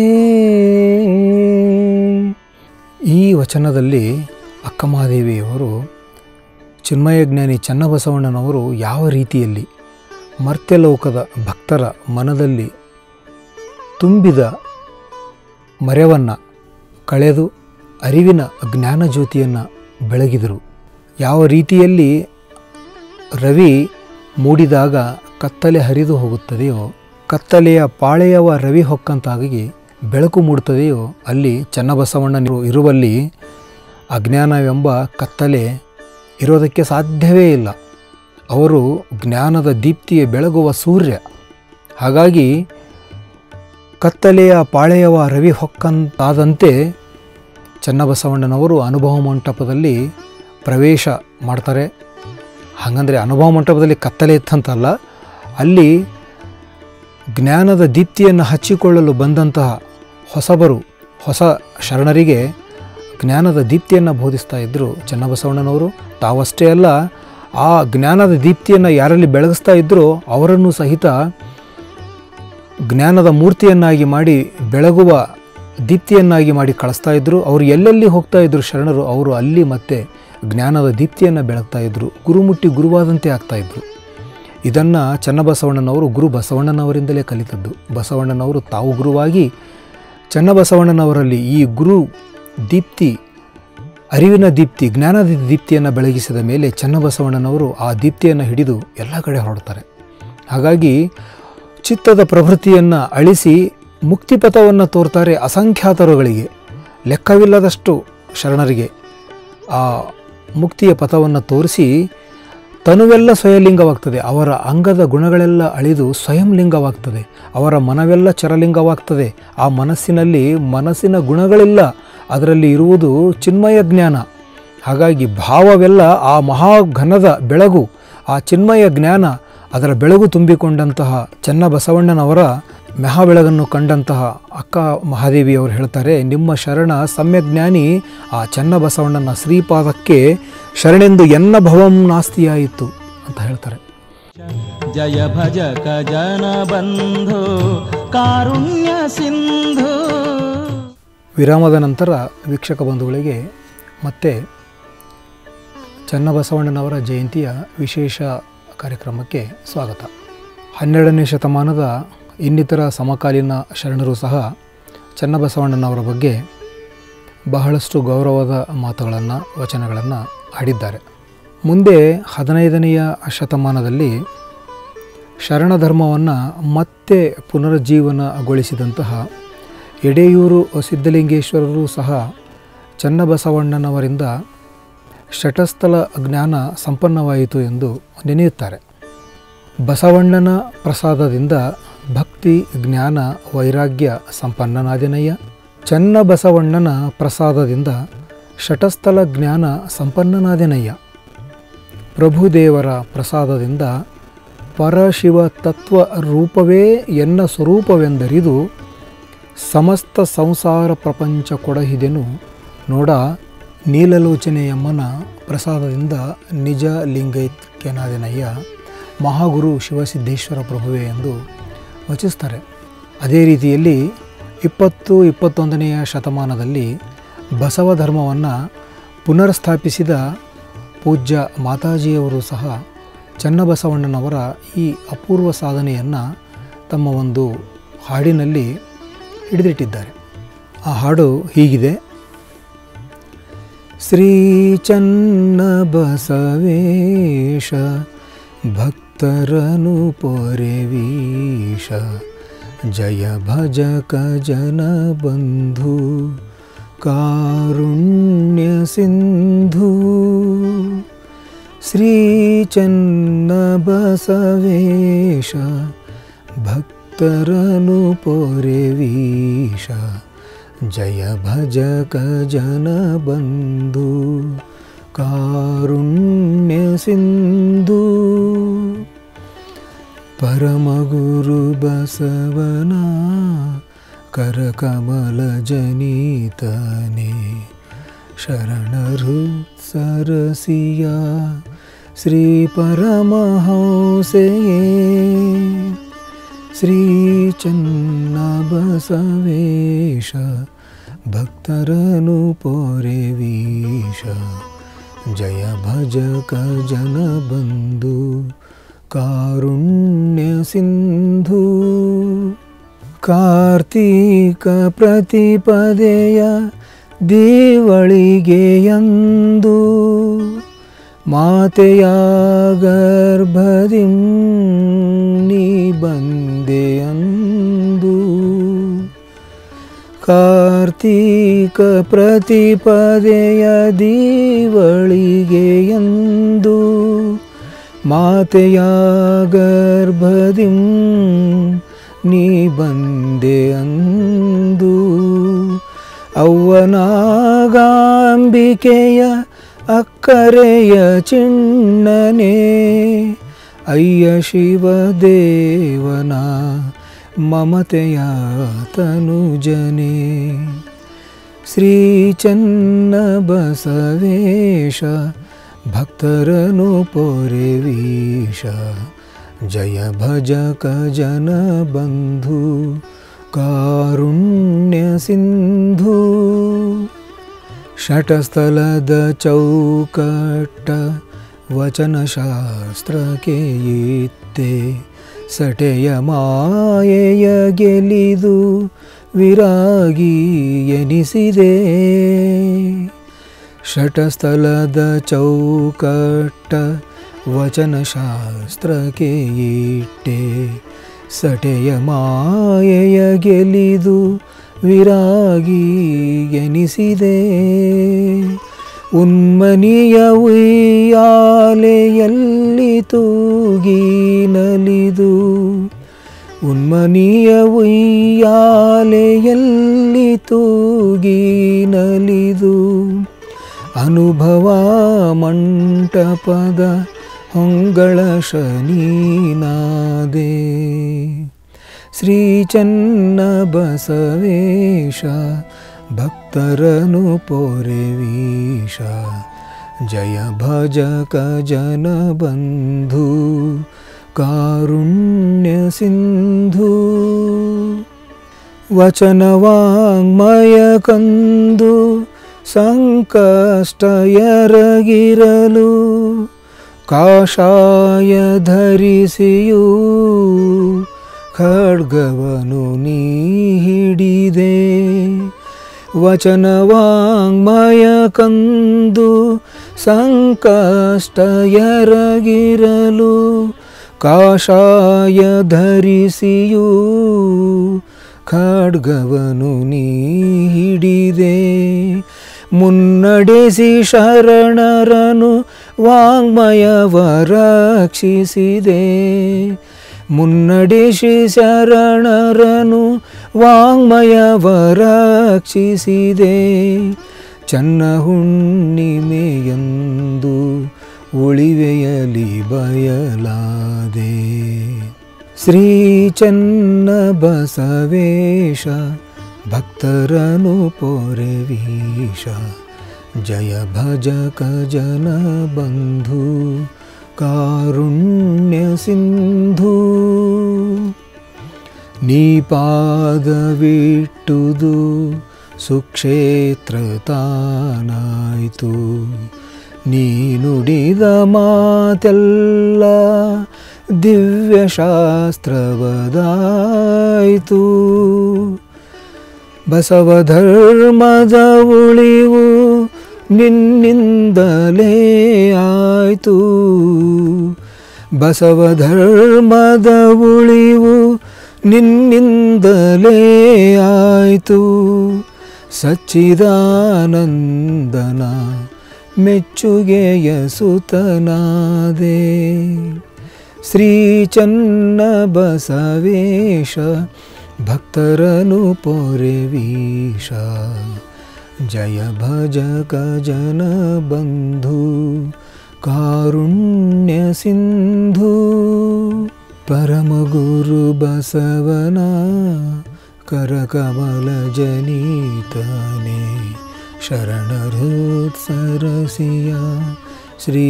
ಈ ವಚನದಲ್ಲಿ ಅಕ್ಕಮಹಾದೇವಿಯವರು ಚಿನ್ಮಯಜ್ಞಾನಿ ಚನ್ನಬಸವಣ್ಣನವರು ಯಾವ ರೀತಿಯಲ್ಲಿ ಮರ್ತ್ಯಲೋಕದ ಭಕ್ತರ ಮನದಲ್ಲಿ ತುಂಬಿದ ಮರೆವನ್ನು ಕಳೆದು ಅರಿವಿನ ಜ್ಞಾನಜ್ಯೋತಿಯನ್ನು ಬೆಳಗಿದರು ಯಾವ ರೀತಿಯಲ್ಲಿ ರವಿ ಮೂಡಿದಾಗ ಕತ್ತಲೆ ಹರಿದು ಹೋಗುತ್ತದೆಯೋ ಕತ್ತಲೆಯ ಪಾಳೆಯವ ರವಿ ಹೊಕ್ಕಂತಾಗಿ ಬೆಳಕು ಮೂಡುತ್ತದೆಯೋ ಅಲ್ಲಿ ಚನ್ನಬಸವಣ್ಣನಿರು ಇರುವಲ್ಲಿ ಅಜ್ಞಾನವೆಂಬ ಕತ್ತಲೆ ಇರೋದಕ್ಕೆ ಸಾಧ್ಯವೇ ಇಲ್ಲ ಅವರು ಜ್ಞಾನದ ದೀಪ್ತಿಯ ಬೆಳಗುವ ಸೂರ್ಯ ಹಾಗಾಗಿ ಕತ್ತಲೆಯ ಪಾಳೆಯವ ರವಿ ಹೊಕ್ಕಂತಾದಂತೆ ಚನ್ನಬಸವಣ್ಣನವರು ಅನುಭವ ಮಂಟಪದಲ್ಲಿ ಪ್ರವೇಶ ಮಾಡ್ತಾರೆ ಹಾಗಂದರೆ ಅನುಭವ ಮಂಟಪದಲ್ಲಿ ಕತ್ತಲೆ ಇತ್ತಂತಲ್ಲ ಅಲ್ಲಿ ಜ್ಞಾನದ ದೀಪ್ತಿಯನ್ನು ಹಚ್ಚಿಕೊಳ್ಳಲು ಬಂದಂತಹ ಹೊಸಬರು ಹೊಸ ಶರಣರಿಗೆ ಜ್ಞಾನದ ದೀಪ್ತಿಯನ್ನು ಬೋಧಿಸ್ತಾ ಇದ್ದರು ಚನ್ನಬಸವಣ್ಣನವರು ತಾವಷ್ಟೇ ಅಲ್ಲ ಆ ಜ್ಞಾನದ ದೀಪ್ತಿಯನ್ನು ಯಾರಲ್ಲಿ ಬೆಳಗಿಸ್ತಾ ಇದ್ದರೋ ಅವರನ್ನು ಸಹಿತ ಜ್ಞಾನದ ಮೂರ್ತಿಯನ್ನಾಗಿ ಮಾಡಿ ಬೆಳಗುವ ದೀಪ್ತಿಯನ್ನಾಗಿ ಮಾಡಿ ಕಳಿಸ್ತಾ ಇದ್ದರು ಅವರು ಎಲ್ಲೆಲ್ಲಿ ಹೋಗ್ತಾ ಇದ್ದರು ಶರಣರು ಅವರು ಅಲ್ಲಿ ಮತ್ತೆ ಜ್ಞಾನದ ದೀಪ್ತಿಯನ್ನು ಬೆಳಗ್ತಾ ಇದ್ದರು ಗುರುಮುಟ್ಟಿ ಗುರುವಾದಂತೆ ಆಗ್ತಾ ಇದ್ದರು ಇದನ್ನು ಚನ್ನಬಸವಣ್ಣನವರು ಗುರು ಬಸವಣ್ಣನವರಿಂದಲೇ ಕಲಿತದ್ದು ಬಸವಣ್ಣನವರು ತಾವು ಗುರುವಾಗಿ ಚನ್ನಬಸವಣ್ಣನವರಲ್ಲಿ ಈ ಗುರು ದೀಪ್ತಿ ಅರಿವಿನ ದೀಪ್ತಿ ಜ್ಞಾನದ ದೀಪ್ತಿಯನ್ನು ಬೆಳಗಿಸಿದ ಮೇಲೆ ಚನ್ನಬಸವಣ್ಣನವರು ಆ ದೀಪ್ತಿಯನ್ನು ಹಿಡಿದು ಎಲ್ಲ ಕಡೆ ಹೊರಡ್ತಾರೆ ಹಾಗಾಗಿ ಚಿತ್ತದ ಪ್ರವೃತ್ತಿಯನ್ನು ಅಳಿಸಿ ಮುಕ್ತಿಪಥವನ್ನು ತೋರ್ತಾರೆ ಅಸಂಖ್ಯಾತರುಗಳಿಗೆ ಲೆಕ್ಕವಿಲ್ಲದಷ್ಟು ಶರಣರಿಗೆ ಆ ಮುಕ್ತಿಯ ಪಥವನ್ನು ತೋರಿಸಿ ತನುವೆಲ್ಲ ಸ್ವಯಲಿಂಗವಾಗ್ತದೆ ಅವರ ಅಂಗದ ಗುಣಗಳೆಲ್ಲ ಅಳಿದು ಸ್ವಯಂ ಲಿಂಗವಾಗ್ತದೆ ಅವರ ಮನವೆಲ್ಲ ಚರಲಿಂಗವಾಗ್ತದೆ ಆ ಮನಸ್ಸಿನಲ್ಲಿ ಮನಸ್ಸಿನ ಗುಣಗಳಿಲ್ಲ ಅದರಲ್ಲಿ ಇರುವುದು ಚಿನ್ಮಯ ಜ್ಞಾನ ಹಾಗಾಗಿ ಭಾವವೆಲ್ಲ ಆ ಮಹಾಘನದ ಬೆಳಗು ಆ ಚಿನ್ಮಯ ಜ್ಞಾನ ಅದರ ಬೆಳಗು ತುಂಬಿಕೊಂಡಂತಹ ಚನ್ನಬಸವಣ್ಣನವರ ಮೆಹ ಬೆಳಗನ್ನು ಕಂಡಂತಹ ಅಕ್ಕ ಮಹಾದೇವಿಯವರು ಹೇಳ್ತಾರೆ ನಿಮ್ಮ ಶರಣ ಸಮ್ಯಜ್ಞಾನಿ ಆ ಚನ್ನಬಸವಣ್ಣನ ಶ್ರೀಪಾದಕ್ಕೆ ಶರಣೆಂದು ಎನ್ನ ಭವಂ ನಾಸ್ತಿಯಾಯಿತು ಅಂತ ಹೇಳ್ತಾರೆ ಜಯ ಭಜಕ ಜನ ಬಂಧು ಕಾರುಣ್ಯ ಸಿಂಧು ವಿರಾಮದ ನಂತರ ವೀಕ್ಷಕ ಬಂಧುಗಳಿಗೆ ಮತ್ತೆ ಚನ್ನಬಸವಣ್ಣನವರ ಜಯಂತಿಯ ವಿಶೇಷ ಕಾರ್ಯಕ್ರಮಕ್ಕೆ ಸ್ವಾಗತ ಹನ್ನೆರಡನೇ ಶತಮಾನದ ಇನ್ನಿತರ ಸಮಕಾಲೀನ ಶರಣರು ಸಹ ಚನ್ನಬಸವಣ್ಣನವರ ಬಗ್ಗೆ ಬಹಳಷ್ಟು ಗೌರವದ ಮಾತುಗಳನ್ನು ವಚನಗಳನ್ನು ಆಡಿದ್ದಾರೆ ಮುಂದೆ ಹದಿನೈದನೆಯ ಶತಮಾನದಲ್ಲಿ ಶರಣ ಧರ್ಮವನ್ನು ಮತ್ತೆ ಪುನರುಜ್ಜೀವನಗೊಳಿಸಿದಂತಹ ಎಡೆಯೂರು ಸಿದ್ಧಲಿಂಗೇಶ್ವರರು ಸಹ ಚನ್ನಬಸವಣ್ಣನವರಿಂದ ಶಟಸ್ಥಲ ಜ್ಞಾನ ಸಂಪನ್ನವಾಯಿತು ಎಂದು ನೆನೆಯುತ್ತಾರೆ ಬಸವಣ್ಣನ ಪ್ರಸಾದದಿಂದ ಭಕ್ತಿ ಜ್ಞಾನ ವೈರಾಗ್ಯ ಸಂಪನ್ನನಾದಿನಯ್ಯ ಚನ್ನಬಸವಣ್ಣನ ಪ್ರಸಾದದಿಂದ ಶಟಸ್ಥಲ ಜ್ಞಾನ ಸಂಪನ್ನನಾದಿನಯ್ಯ ಪ್ರಭುದೇವರ ಪ್ರಸಾದದಿಂದ ಪರಶಿವ ತತ್ವ ರೂಪವೇ ಎನ್ನ ಸ್ವರೂಪವೆಂದರಿದು ಸಮಸ್ತ ಸಂಸಾರ ಪ್ರಪಂಚ ಕೊಡಹಿದೆನು ನೋಡ ನೀಲಲೋಚನೆಯಮ್ಮನ ಪ್ರಸಾದದಿಂದ ನಿಜ ಲಿಂಗೈಕ್ಯನಾದನಯ್ಯ ಮಹಾಗುರು ಶಿವಸಿದ್ದೇಶ್ವರ ಪ್ರಭುವೆ ಎಂದು ವಚಿಸ್ತಾರೆ ಅದೇ ರೀತಿಯಲ್ಲಿ ಇಪ್ಪತ್ತು ಇಪ್ಪತ್ತೊಂದನೆಯ ಶತಮಾನದಲ್ಲಿ ಬಸವ ಧರ್ಮವನ್ನು ಪುನರ್ಸ್ಥಾಪಿಸಿದ ಪೂಜ್ಯ ಮಾತಾಜಿಯವರು ಸಹ ಚನ್ನಬಸವಣ್ಣನವರ ಈ ಅಪೂರ್ವ ಸಾಧನೆಯನ್ನು ತಮ್ಮ ಒಂದು ಹಾಡಿನಲ್ಲಿ ಹಿಡಿದಿಟ್ಟಿದ್ದಾರೆ ಆ ಹಾಡು ಹೀಗಿದೆ ಶ್ರೀ ಚನ್ನ ಬಸವೇಶ ಭಕ್ತರನು ಪೊರೆವೀಶ ಜಯ ಭಜಕ ಜನ ಬಂಧು ಕಾರುಣ್ಯ ಸಿಂಧು ಶ್ರೀ ಚನ್ನ ಬಸವೇಶ ಭಕ್ತರನು ಪೊರೆವೀಶ ಜಯ ಭಜಕ ಜನ ಬಂಧು ಕಾರುಣ್ಯ ಸಿಂಧು ಪರಮಗುರು ಬಸವನ ಕರಕಮಲ ಜನಿತನೆ ಶರಣರು ಸರಸಿಯ ಶ್ರೀ ಪರಮಹಂಸೆಯೇ ಶ್ರೀ ಚನ್ನ ಬಸವೇಶ ಭಕ್ತರನು ಪೊರೆವೀಶ ಜಯ ಭಜಕ ಜನ ಬಂಧು ಕಾರುಣ್ಯ ಸಿಂಧು ಕಾರ್ತೀಕ ಪ್ರತಿಪದೆಯ ದೇವಳಿಗೆಯಂದು ಮಾತೆಯ ಗರ್ಭದಿಂ ನೀ ಬಂದೆಯಂದು ಕಾರ್ತೀಕ ಪ್ರತಿಪದೆಯ ದೀವಳಿಗೆಯಂದು ಮಾತೆಯ ಗರ್ಭದಿಂ ನೀ ಬಂದೆ ಅಂದು ಅವ್ವನಾಗಾಂಬಿಕೆಯ ಅಕ್ಕರೆಯ ಚಿಣ್ಣನೆ ಅಯ್ಯ ಶಿವದೇವನ ಮಮತೆಯ ತನುಜನೆ ಶ್ರೀ ಚನ್ನ ಬಸವೇಶ ಭಕ್ತರನು ಪೊರೆವೀಶ ಜಯ ಭಜಕ ಜನ ಬಂಧು ಕಾರುಣ್ಯ ಸಿಂಧು ಷಟಸ್ಥಲದ ಚೌಕಟ್ಟ ವಚನಶಾಸ್ತ್ರಕ್ಕೆ ಇತ್ತೆ ಸಟೆಯ ಮಾಯೆಯ ಗೆಲಿದು ವಿರಾಗಿ ಎನಿಸಿದೆ ಷಟಸ್ಥಲದ ಚೌಕಟ್ಟ ವಚನಶಾಸ್ತ್ರಕ್ಕೆ ಇಟ್ಟೆ ಸಟೆಯ ಮಾಯೆಯ ಗೆಲಿದು ವಿರಾಗಿ ಎನಿಸಿದೆ ಉನ್ಮನಿಯ ಉಯ್ಯಾಲೆಯಲ್ಲಿ ತೂಗಿ ನಲಿದು ಉನ್ಮನಿಯ ಉಯ್ಯಾಲೆಯಲ್ಲಿ ತೂಗಿ ನಲಿದು ಅನುಭವ ಮಂಟಪದ ಹೊಂಗಳ ಶನೀನಾದೆ ಶ್ರೀ ಚನ್ನ ಬಸವೇಶ ಭಕ್ತರನು ಪೊರೆವೀಶ ಜಯ ಭಜಕ ಜನ ಬಂಧು ಕಾರುಣ್ಯ ಸಿಂಧು ವಚನವಾಂಗ್ಮಯ ಕಂದು ಸಂಕಷ್ಟ ಎರಗಿರಲು ಕಾಷಾಯ ಧರಿಸಿಯೂ ಖಡ್ಗವನು ನೀ ಹಿಡಿದೆ ವಚನವಾಂಗ್ಮಯ ಕಂದು ಸಂಕಷ್ಟ ಎರಗಿರಲು ಕಾಷಾಯ ಧರಿಸಿಯೂ ಖಡ್ಗವನು ನೀ ಹಿಡಿದೆ ಮುನ್ನಡೆಸಿ ಶರಣರನು ವಾಂಗ್ಮಯವ ರಕ್ಷಿಸಿದೆ ಮುನ್ನಡೆಸಿ ಶರಣರನು ವಾಂಗ್ಮಯವ ರಕ್ಷಿಸಿದೆ ಚನ್ನ ಹುಣ್ಣಿಮೆಯಂದು ಉಳಿವೆಯಲಿ ಬಯಲಾದೆ ಶ್ರೀ ಚನ್ನ ಬಸವೇಶ ಭಕ್ತರನು ಪೊರೆವೀಶ ಜಯ ಭಜಕ ಜನ ಬಂಧು ಕಾರುಣ್ಯ ಸಿಂಧು ನೀ ಪಾದವಿಟ್ಟುದು ಸುಕ್ಷೇತ್ರ ತಾನಾಯ್ತು ನೀ ನುಡಿದ ಮಾತೆಲ್ಲ ದಿವ್ಯಶಾಸ್ತ್ರವದಾಯಿತು ಬಸವ ಧರ್ಮದ ಉಳಿವು ನಿನ್ನಿಂದಲೇ ಆಯಿತು ಬಸವ ಧರ್ಮದ ಉಳಿವು ನಿನ್ನಿಂದಲೇ ಆಯಿತು ಸಚ್ಚಿದಾನಂದನ ಮೆಚ್ಚುಗೆಯ ಸುತನಾದೆ ಶ್ರೀ ಚನ್ನ ಬಸವೇಶ ಭಕ್ತರನು ಪೊರೆವೀಶ ಜಯ ಭಜಕ ಜನ ಬಂಧು ಕಾರುಣ್ಯ ಸಿಂಧು ಪರಮಗುರು ಬಸವನ ಕರಕಮಲ ಜನಿತನೆ ಶರಣರು ಸರಸಿಯ ಶ್ರೀ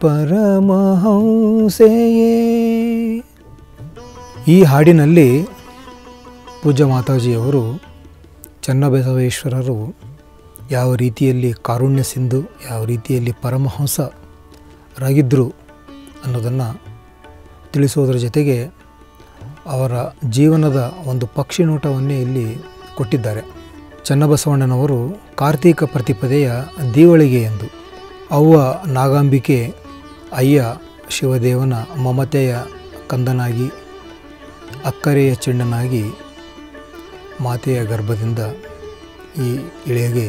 ಪರಮಹಂಸೆಯೇ ಈ ಹಾಡಿನಲ್ಲಿ ಪೂಜ್ಯ ಮಾತಾಜಿಯವರು ಚನ್ನಬಸವೇಶ್ವರರು ಯಾವ ರೀತಿಯಲ್ಲಿ ಕಾರುಣ್ಯ ಸಿಂಧು ಯಾವ ರೀತಿಯಲ್ಲಿ ಪರಮಹಂಸರಾಗಿದ್ದರು ಅನ್ನೋದನ್ನು ತಿಳಿಸೋದ್ರ ಜೊತೆಗೆ ಅವರ ಜೀವನದ ಒಂದು ಪಕ್ಷಿ ನೋಟವನ್ನೇ ಇಲ್ಲಿ ಕೊಟ್ಟಿದ್ದಾರೆ ಚನ್ನಬಸವಣ್ಣನವರು ಕಾರ್ತೀಕ ಪ್ರತಿಪದೆಯ ದೀವಳಿಗೆ ಎಂದು ಅವ್ವ ನಾಗಾಂಬಿಕೆ ಅಯ್ಯ ಶಿವದೇವನ ಮಮತೆಯ ಕಂದನಾಗಿ ಅಕ್ಕರೆಯ ಚೆಂಡನಾಗಿ ಮಾತೆಯ ಗರ್ಭದಿಂದ ಈ ಇಳೆಗೆ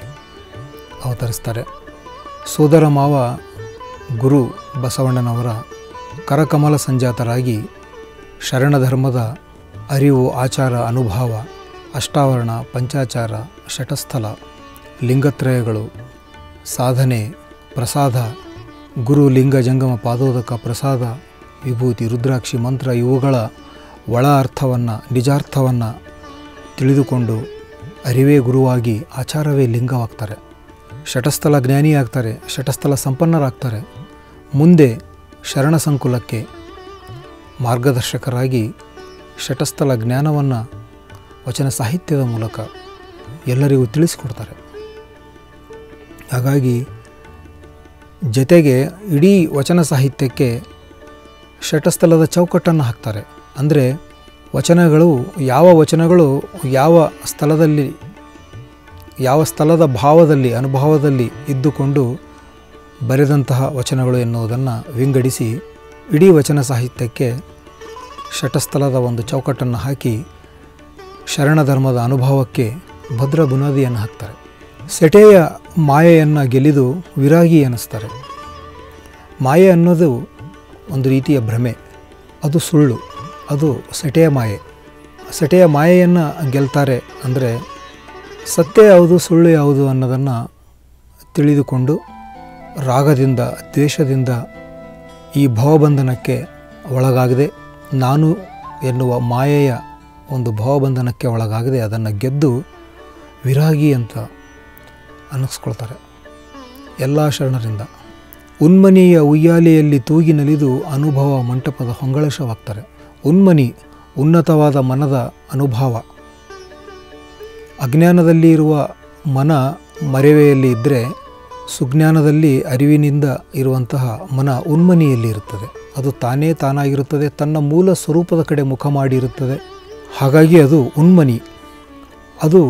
ಅವತರಿಸ್ತಾರೆ ಸೋದರ ಮಾವ ಗುರು ಬಸವಣ್ಣನವರ ಕರಕಮಲ ಸಂಜಾತರಾಗಿ ಶರಣ ಧರ್ಮದ ಅರಿವು ಆಚಾರ ಅನುಭವ ಅಷ್ಟಾವರಣ ಪಂಚಾಚಾರ ಶಟಸ್ಥಲ ಲಿಂಗತ್ರಯಗಳು ಸಾಧನೆ ಪ್ರಸಾದ ಗುರು ಲಿಂಗ ಜಂಗಮ ಪಾದೋದಕ ಪ್ರಸಾದ ವಿಭೂತಿ ರುದ್ರಾಕ್ಷಿ ಮಂತ್ರ ಇವುಗಳ ಒಳ ಅರ್ಥವನ್ನು ನಿಜಾರ್ಥವನ್ನು ತಿಳಿದುಕೊಂಡು ಅರಿವೇ ಗುರುವಾಗಿ ಆಚಾರವೇ ಲಿಂಗವಾಗ್ತಾರೆ ಶಟಸ್ಥಲ ಜ್ಞಾನಿಯಾಗ್ತಾರೆ ಶಟಸ್ಥಲ ಸಂಪನ್ನರಾಗ್ತಾರೆ ಮುಂದೆ ಶರಣ ಸಂಕುಲಕ್ಕೆ ಮಾರ್ಗದರ್ಶಕರಾಗಿ ಶಟಸ್ಥಲ ಜ್ಞಾನವನ್ನು ವಚನ ಸಾಹಿತ್ಯದ ಮೂಲಕ ಎಲ್ಲರಿಗೂ ತಿಳಿಸಿಕೊಡ್ತಾರೆ ಹಾಗಾಗಿ ಜೊತೆಗೆ ಇಡೀ ವಚನ ಸಾಹಿತ್ಯಕ್ಕೆ ಶಟಸ್ಥಲದ ಚೌಕಟ್ಟನ್ನು ಹಾಕ್ತಾರೆ ಅಂದರೆ ವಚನಗಳು ಯಾವ ವಚನಗಳು ಯಾವ ಸ್ಥಳದಲ್ಲಿ ಯಾವ ಸ್ಥಳದ ಭಾವದಲ್ಲಿ ಅನುಭವದಲ್ಲಿ ಇದ್ದುಕೊಂಡು ಬರೆದಂತಹ ವಚನಗಳು ಎನ್ನುವುದನ್ನು ವಿಂಗಡಿಸಿ ಇಡೀ ವಚನ ಸಾಹಿತ್ಯಕ್ಕೆ ಶಟಸ್ಥಲದ ಒಂದು ಚೌಕಟ್ಟನ್ನು ಹಾಕಿ ಶರಣ ಧರ್ಮದ ಅನುಭವಕ್ಕೆ ಭದ್ರ ಬುನಾದಿಯನ್ನು ಹಾಕ್ತಾರೆ ಸೆಟೆಯ ಮಾಯೆಯನ್ನು ಗೆಲಿದು ವಿರಾಗಿ ಅನ್ನಿಸ್ತಾರೆ ಮಾಯೆ ಅನ್ನೋದು ಒಂದು ರೀತಿಯ ಭ್ರಮೆ ಅದು ಸುಳ್ಳು ಅದು ಸೆಟೆಯ ಮಾಯೆ ಸೆಟೆಯ ಮಾಯೆಯನ್ನು ಗೆಲ್ತಾರೆ ಅಂದರೆ ಸತ್ಯ ಯಾವುದು ಸುಳ್ಳು ಯಾವುದು ಅನ್ನೋದನ್ನು ತಿಳಿದುಕೊಂಡು ರಾಗದಿಂದ ದ್ವೇಷದಿಂದ ಈ ಭವಬಂಧನಕ್ಕೆ ಒಳಗಾಗದೆ ನಾನು ಎನ್ನುವ ಮಾಯೆಯ ಒಂದು ಭವಬಂಧನಕ್ಕೆ ಒಳಗಾಗದೆ ಅದನ್ನು ಗೆದ್ದು ವಿರಾಗಿ ಅಂತ ಅನ್ನಿಸ್ಕೊಳ್ತಾರೆ ಎಲ್ಲ ಶರಣರಿಂದ ಉನ್ಮನಿಯ ಉಯ್ಯಾಲೆಯಲ್ಲಿ ತೂಗಿ ನಲಿದು ಅನುಭವ ಮಂಟಪದ ಹೊಂಗಳಶವಾಗ್ತಾರೆ ಉನ್ಮನಿ ಉನ್ನತವಾದ ಮನದ ಅನುಭವ ಅಜ್ಞಾನದಲ್ಲಿ ಇರುವ ಮನ ಮರೆವೆಯಲ್ಲಿ ಇದ್ದರೆ ಸುಜ್ಞಾನದಲ್ಲಿ ಅರಿವಿನಿಂದ ಇರುವಂತಹ ಮನ ಉನ್ಮನಿಯಲ್ಲಿ ಇರುತ್ತದೆ ಅದು ತಾನೇ ತಾನಾಗಿರುತ್ತದೆ ತನ್ನ ಮೂಲ ಸ್ವರೂಪದ ಕಡೆ ಮುಖ ಮಾಡಿರುತ್ತದೆ ಹಾಗಾಗಿ ಅದು ಉನ್ಮನಿ ಅದು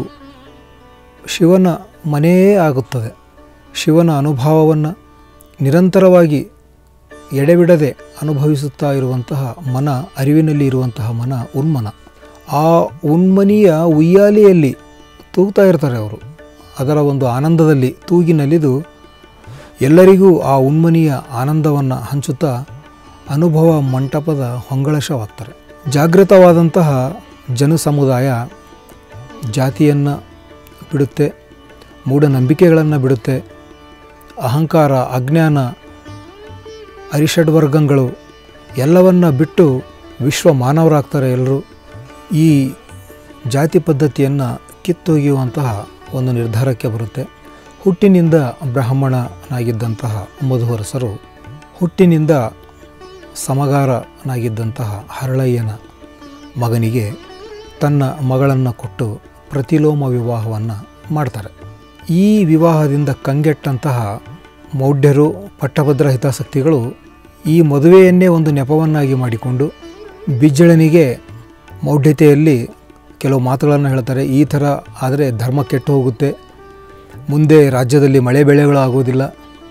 ಶಿವನ ಮನೆಯೇ ಆಗುತ್ತದೆ ಶಿವನ ಅನುಭವವನ್ನು ನಿರಂತರವಾಗಿ ಎಡೆಬಿಡದೆ ಅನುಭವಿಸುತ್ತಾ ಇರುವಂತಹ ಮನ ಅರಿವಿನಲ್ಲಿ ಇರುವಂತಹ ಮನ ಉನ್ಮನ ಆ ಉನ್ಮನಿಯ ಉಯ್ಯಾಲೆಯಲ್ಲಿ ತೂಗ್ತಾ ಇರ್ತಾರೆ ಅವರು ಅದರ ಒಂದು ಆನಂದದಲ್ಲಿ ತೂಗಿ ನಲಿದು ಎಲ್ಲರಿಗೂ ಆ ಉನ್ಮನಿಯ ಆನಂದವನ್ನು ಹಂಚುತ್ತಾ ಅನುಭವ ಮಂಟಪದ ಹೊಂಗಳಶವಾಗ್ತಾರೆ ಜಾಗೃತವಾದಂತಹ ಜನ ಸಮುದಾಯ ಜಾತಿಯನ್ನು ಬಿಡುತ್ತೆ ಮೂಢನಂಬಿಕೆಗಳನ್ನು ಬಿಡುತ್ತೆ ಅಹಂಕಾರ ಅಜ್ಞಾನ ಅರಿಷಡ್ವರ್ಗಗಳು ಎಲ್ಲವನ್ನ ಬಿಟ್ಟು ವಿಶ್ವ ಮಾನವರಾಗ್ತಾರೆ ಎಲ್ಲರೂ ಈ ಜಾತಿ ಪದ್ಧತಿಯನ್ನು ಕಿತ್ತೊಗೆಯುವಂತಹ ಒಂದು ನಿರ್ಧಾರಕ್ಕೆ ಬರುತ್ತೆ ಹುಟ್ಟಿನಿಂದ ಬ್ರಾಹ್ಮಣನಾಗಿದ್ದಂತಹ ಮಧುವರಸರು ಹುಟ್ಟಿನಿಂದ ಸಮಗಾರನಾಗಿದ್ದಂತಹ ಹರಳಯ್ಯನ ಮಗನಿಗೆ ತನ್ನ ಮಗಳನ್ನು ಕೊಟ್ಟು ಪ್ರತಿಲೋಮ ವಿವಾಹವನ್ನು ಮಾಡ್ತಾರೆ ಈ ವಿವಾಹದಿಂದ ಕಂಗೆಟ್ಟಂತಹ ಮೌಢ್ಯರು ಪಟ್ಟಭದ್ರ ಹಿತಾಸಕ್ತಿಗಳು ಈ ಮದುವೆಯನ್ನೇ ಒಂದು ನೆಪವನ್ನಾಗಿ ಮಾಡಿಕೊಂಡು ಬಿಜ್ಜಳನಿಗೆ ಮೌಢ್ಯತೆಯಲ್ಲಿ ಕೆಲವು ಮಾತುಗಳನ್ನು ಹೇಳ್ತಾರೆ ಈ ಥರ ಆದರೆ ಧರ್ಮ ಕೆಟ್ಟು ಹೋಗುತ್ತೆ ಮುಂದೆ ರಾಜ್ಯದಲ್ಲಿ ಮಳೆ ಬೆಳೆಗಳು ಆಗೋದಿಲ್ಲ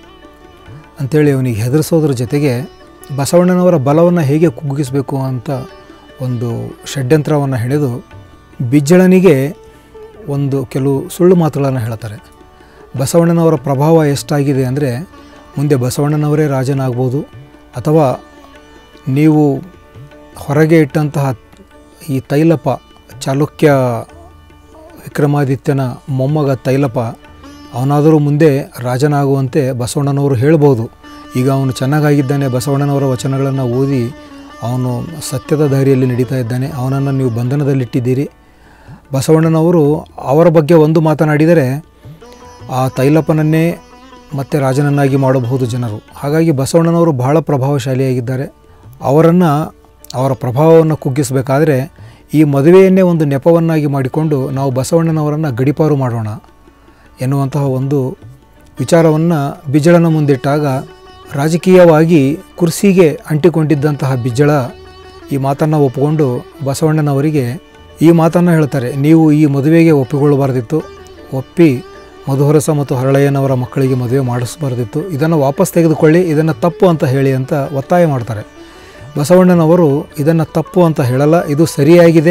ಅಂಥೇಳಿ ಅವನಿಗೆ ಹೆದರಿಸೋದ್ರ ಜೊತೆಗೆ ಬಸವಣ್ಣನವರ ಬಲವನ್ನು ಹೇಗೆ ಕುಗ್ಗಿಸಬೇಕು ಅಂತ ಒಂದು ಷಡ್ಯಂತ್ರವನ್ನು ಹೆಣೆದು ಬಿಜ್ಜಳನಿಗೆ ಒಂದು ಕೆಲವು ಸುಳ್ಳು ಮಾತುಗಳನ್ನು ಹೇಳ್ತಾರೆ ಬಸವಣ್ಣನವರ ಪ್ರಭಾವ ಎಷ್ಟಾಗಿದೆ ಅಂದರೆ ಮುಂದೆ ಬಸವಣ್ಣನವರೇ ರಾಜನಾಗ್ಬೋದು ಅಥವಾ ನೀವು ಹೊರಗೆ ಇಟ್ಟಂತಹ ಈ ತೈಲಪ ಚಾಲುಕ್ಯ ವಿಕ್ರಮಾದಿತ್ಯನ ಮೊಮ್ಮಗ ತೈಲಪ ಅವನಾದರೂ ಮುಂದೆ ರಾಜನಾಗುವಂತೆ ಬಸವಣ್ಣನವರು ಹೇಳ್ಬೋದು ಈಗ ಅವನು ಚೆನ್ನಾಗಾಗಿದ್ದಾನೆ ಬಸವಣ್ಣನವರ ವಚನಗಳನ್ನು ಓದಿ ಅವನು ಸತ್ಯದ ದಾರಿಯಲ್ಲಿ ನಡೀತಾ ಇದ್ದಾನೆ ಅವನನ್ನು ನೀವು ಬಂಧನದಲ್ಲಿಟ್ಟಿದ್ದೀರಿ ಬಸವಣ್ಣನವರು ಅವರ ಬಗ್ಗೆ ಒಂದು ಮಾತನಾಡಿದರೆ ಆ ತೈಲಪ್ಪನನ್ನೇ ಮತ್ತೆ ರಾಜನನ್ನಾಗಿ ಮಾಡಬಹುದು ಜನರು ಹಾಗಾಗಿ ಬಸವಣ್ಣನವರು ಬಹಳ ಪ್ರಭಾವಶಾಲಿಯಾಗಿದ್ದಾರೆ ಅವರನ್ನು ಅವರ ಪ್ರಭಾವವನ್ನು ಕುಗ್ಗಿಸಬೇಕಾದ್ರೆ ಈ ಮದುವೆಯನ್ನೇ ಒಂದು ನೆಪವನ್ನಾಗಿ ಮಾಡಿಕೊಂಡು ನಾವು ಬಸವಣ್ಣನವರನ್ನು ಗಡಿಪಾರು ಮಾಡೋಣ ಎನ್ನುವಂತಹ ಒಂದು ವಿಚಾರವನ್ನು ಬಿಜ್ಜಳನ ಮುಂದಿಟ್ಟಾಗ ರಾಜಕೀಯವಾಗಿ ಕುರ್ಸಿಗೆ ಅಂಟಿಕೊಂಡಿದ್ದಂತಹ ಬಿಜ್ಜಳ ಈ ಮಾತನ್ನು ಒಪ್ಪಿಕೊಂಡು ಬಸವಣ್ಣನವರಿಗೆ ಈ ಮಾತನ್ನು ಹೇಳ್ತಾರೆ ನೀವು ಈ ಮದುವೆಗೆ ಒಪ್ಪಿಕೊಳ್ಳಬಾರ್ದಿತ್ತು ಒಪ್ಪಿ ಮಧುಹರಸ ಮತ್ತು ಹರಳಯ್ಯನವರ ಮಕ್ಕಳಿಗೆ ಮದುವೆ ಮಾಡಿಸಬಾರ್ದಿತ್ತು ಇದನ್ನು ವಾಪಸ್ ತೆಗೆದುಕೊಳ್ಳಿ ಇದನ್ನು ತಪ್ಪು ಅಂತ ಹೇಳಿ ಅಂತ ಒತ್ತಾಯ ಮಾಡ್ತಾರೆ ಬಸವಣ್ಣನವರು ಇದನ್ನು ತಪ್ಪು ಅಂತ ಹೇಳಲ್ಲ ಇದು ಸರಿಯಾಗಿದೆ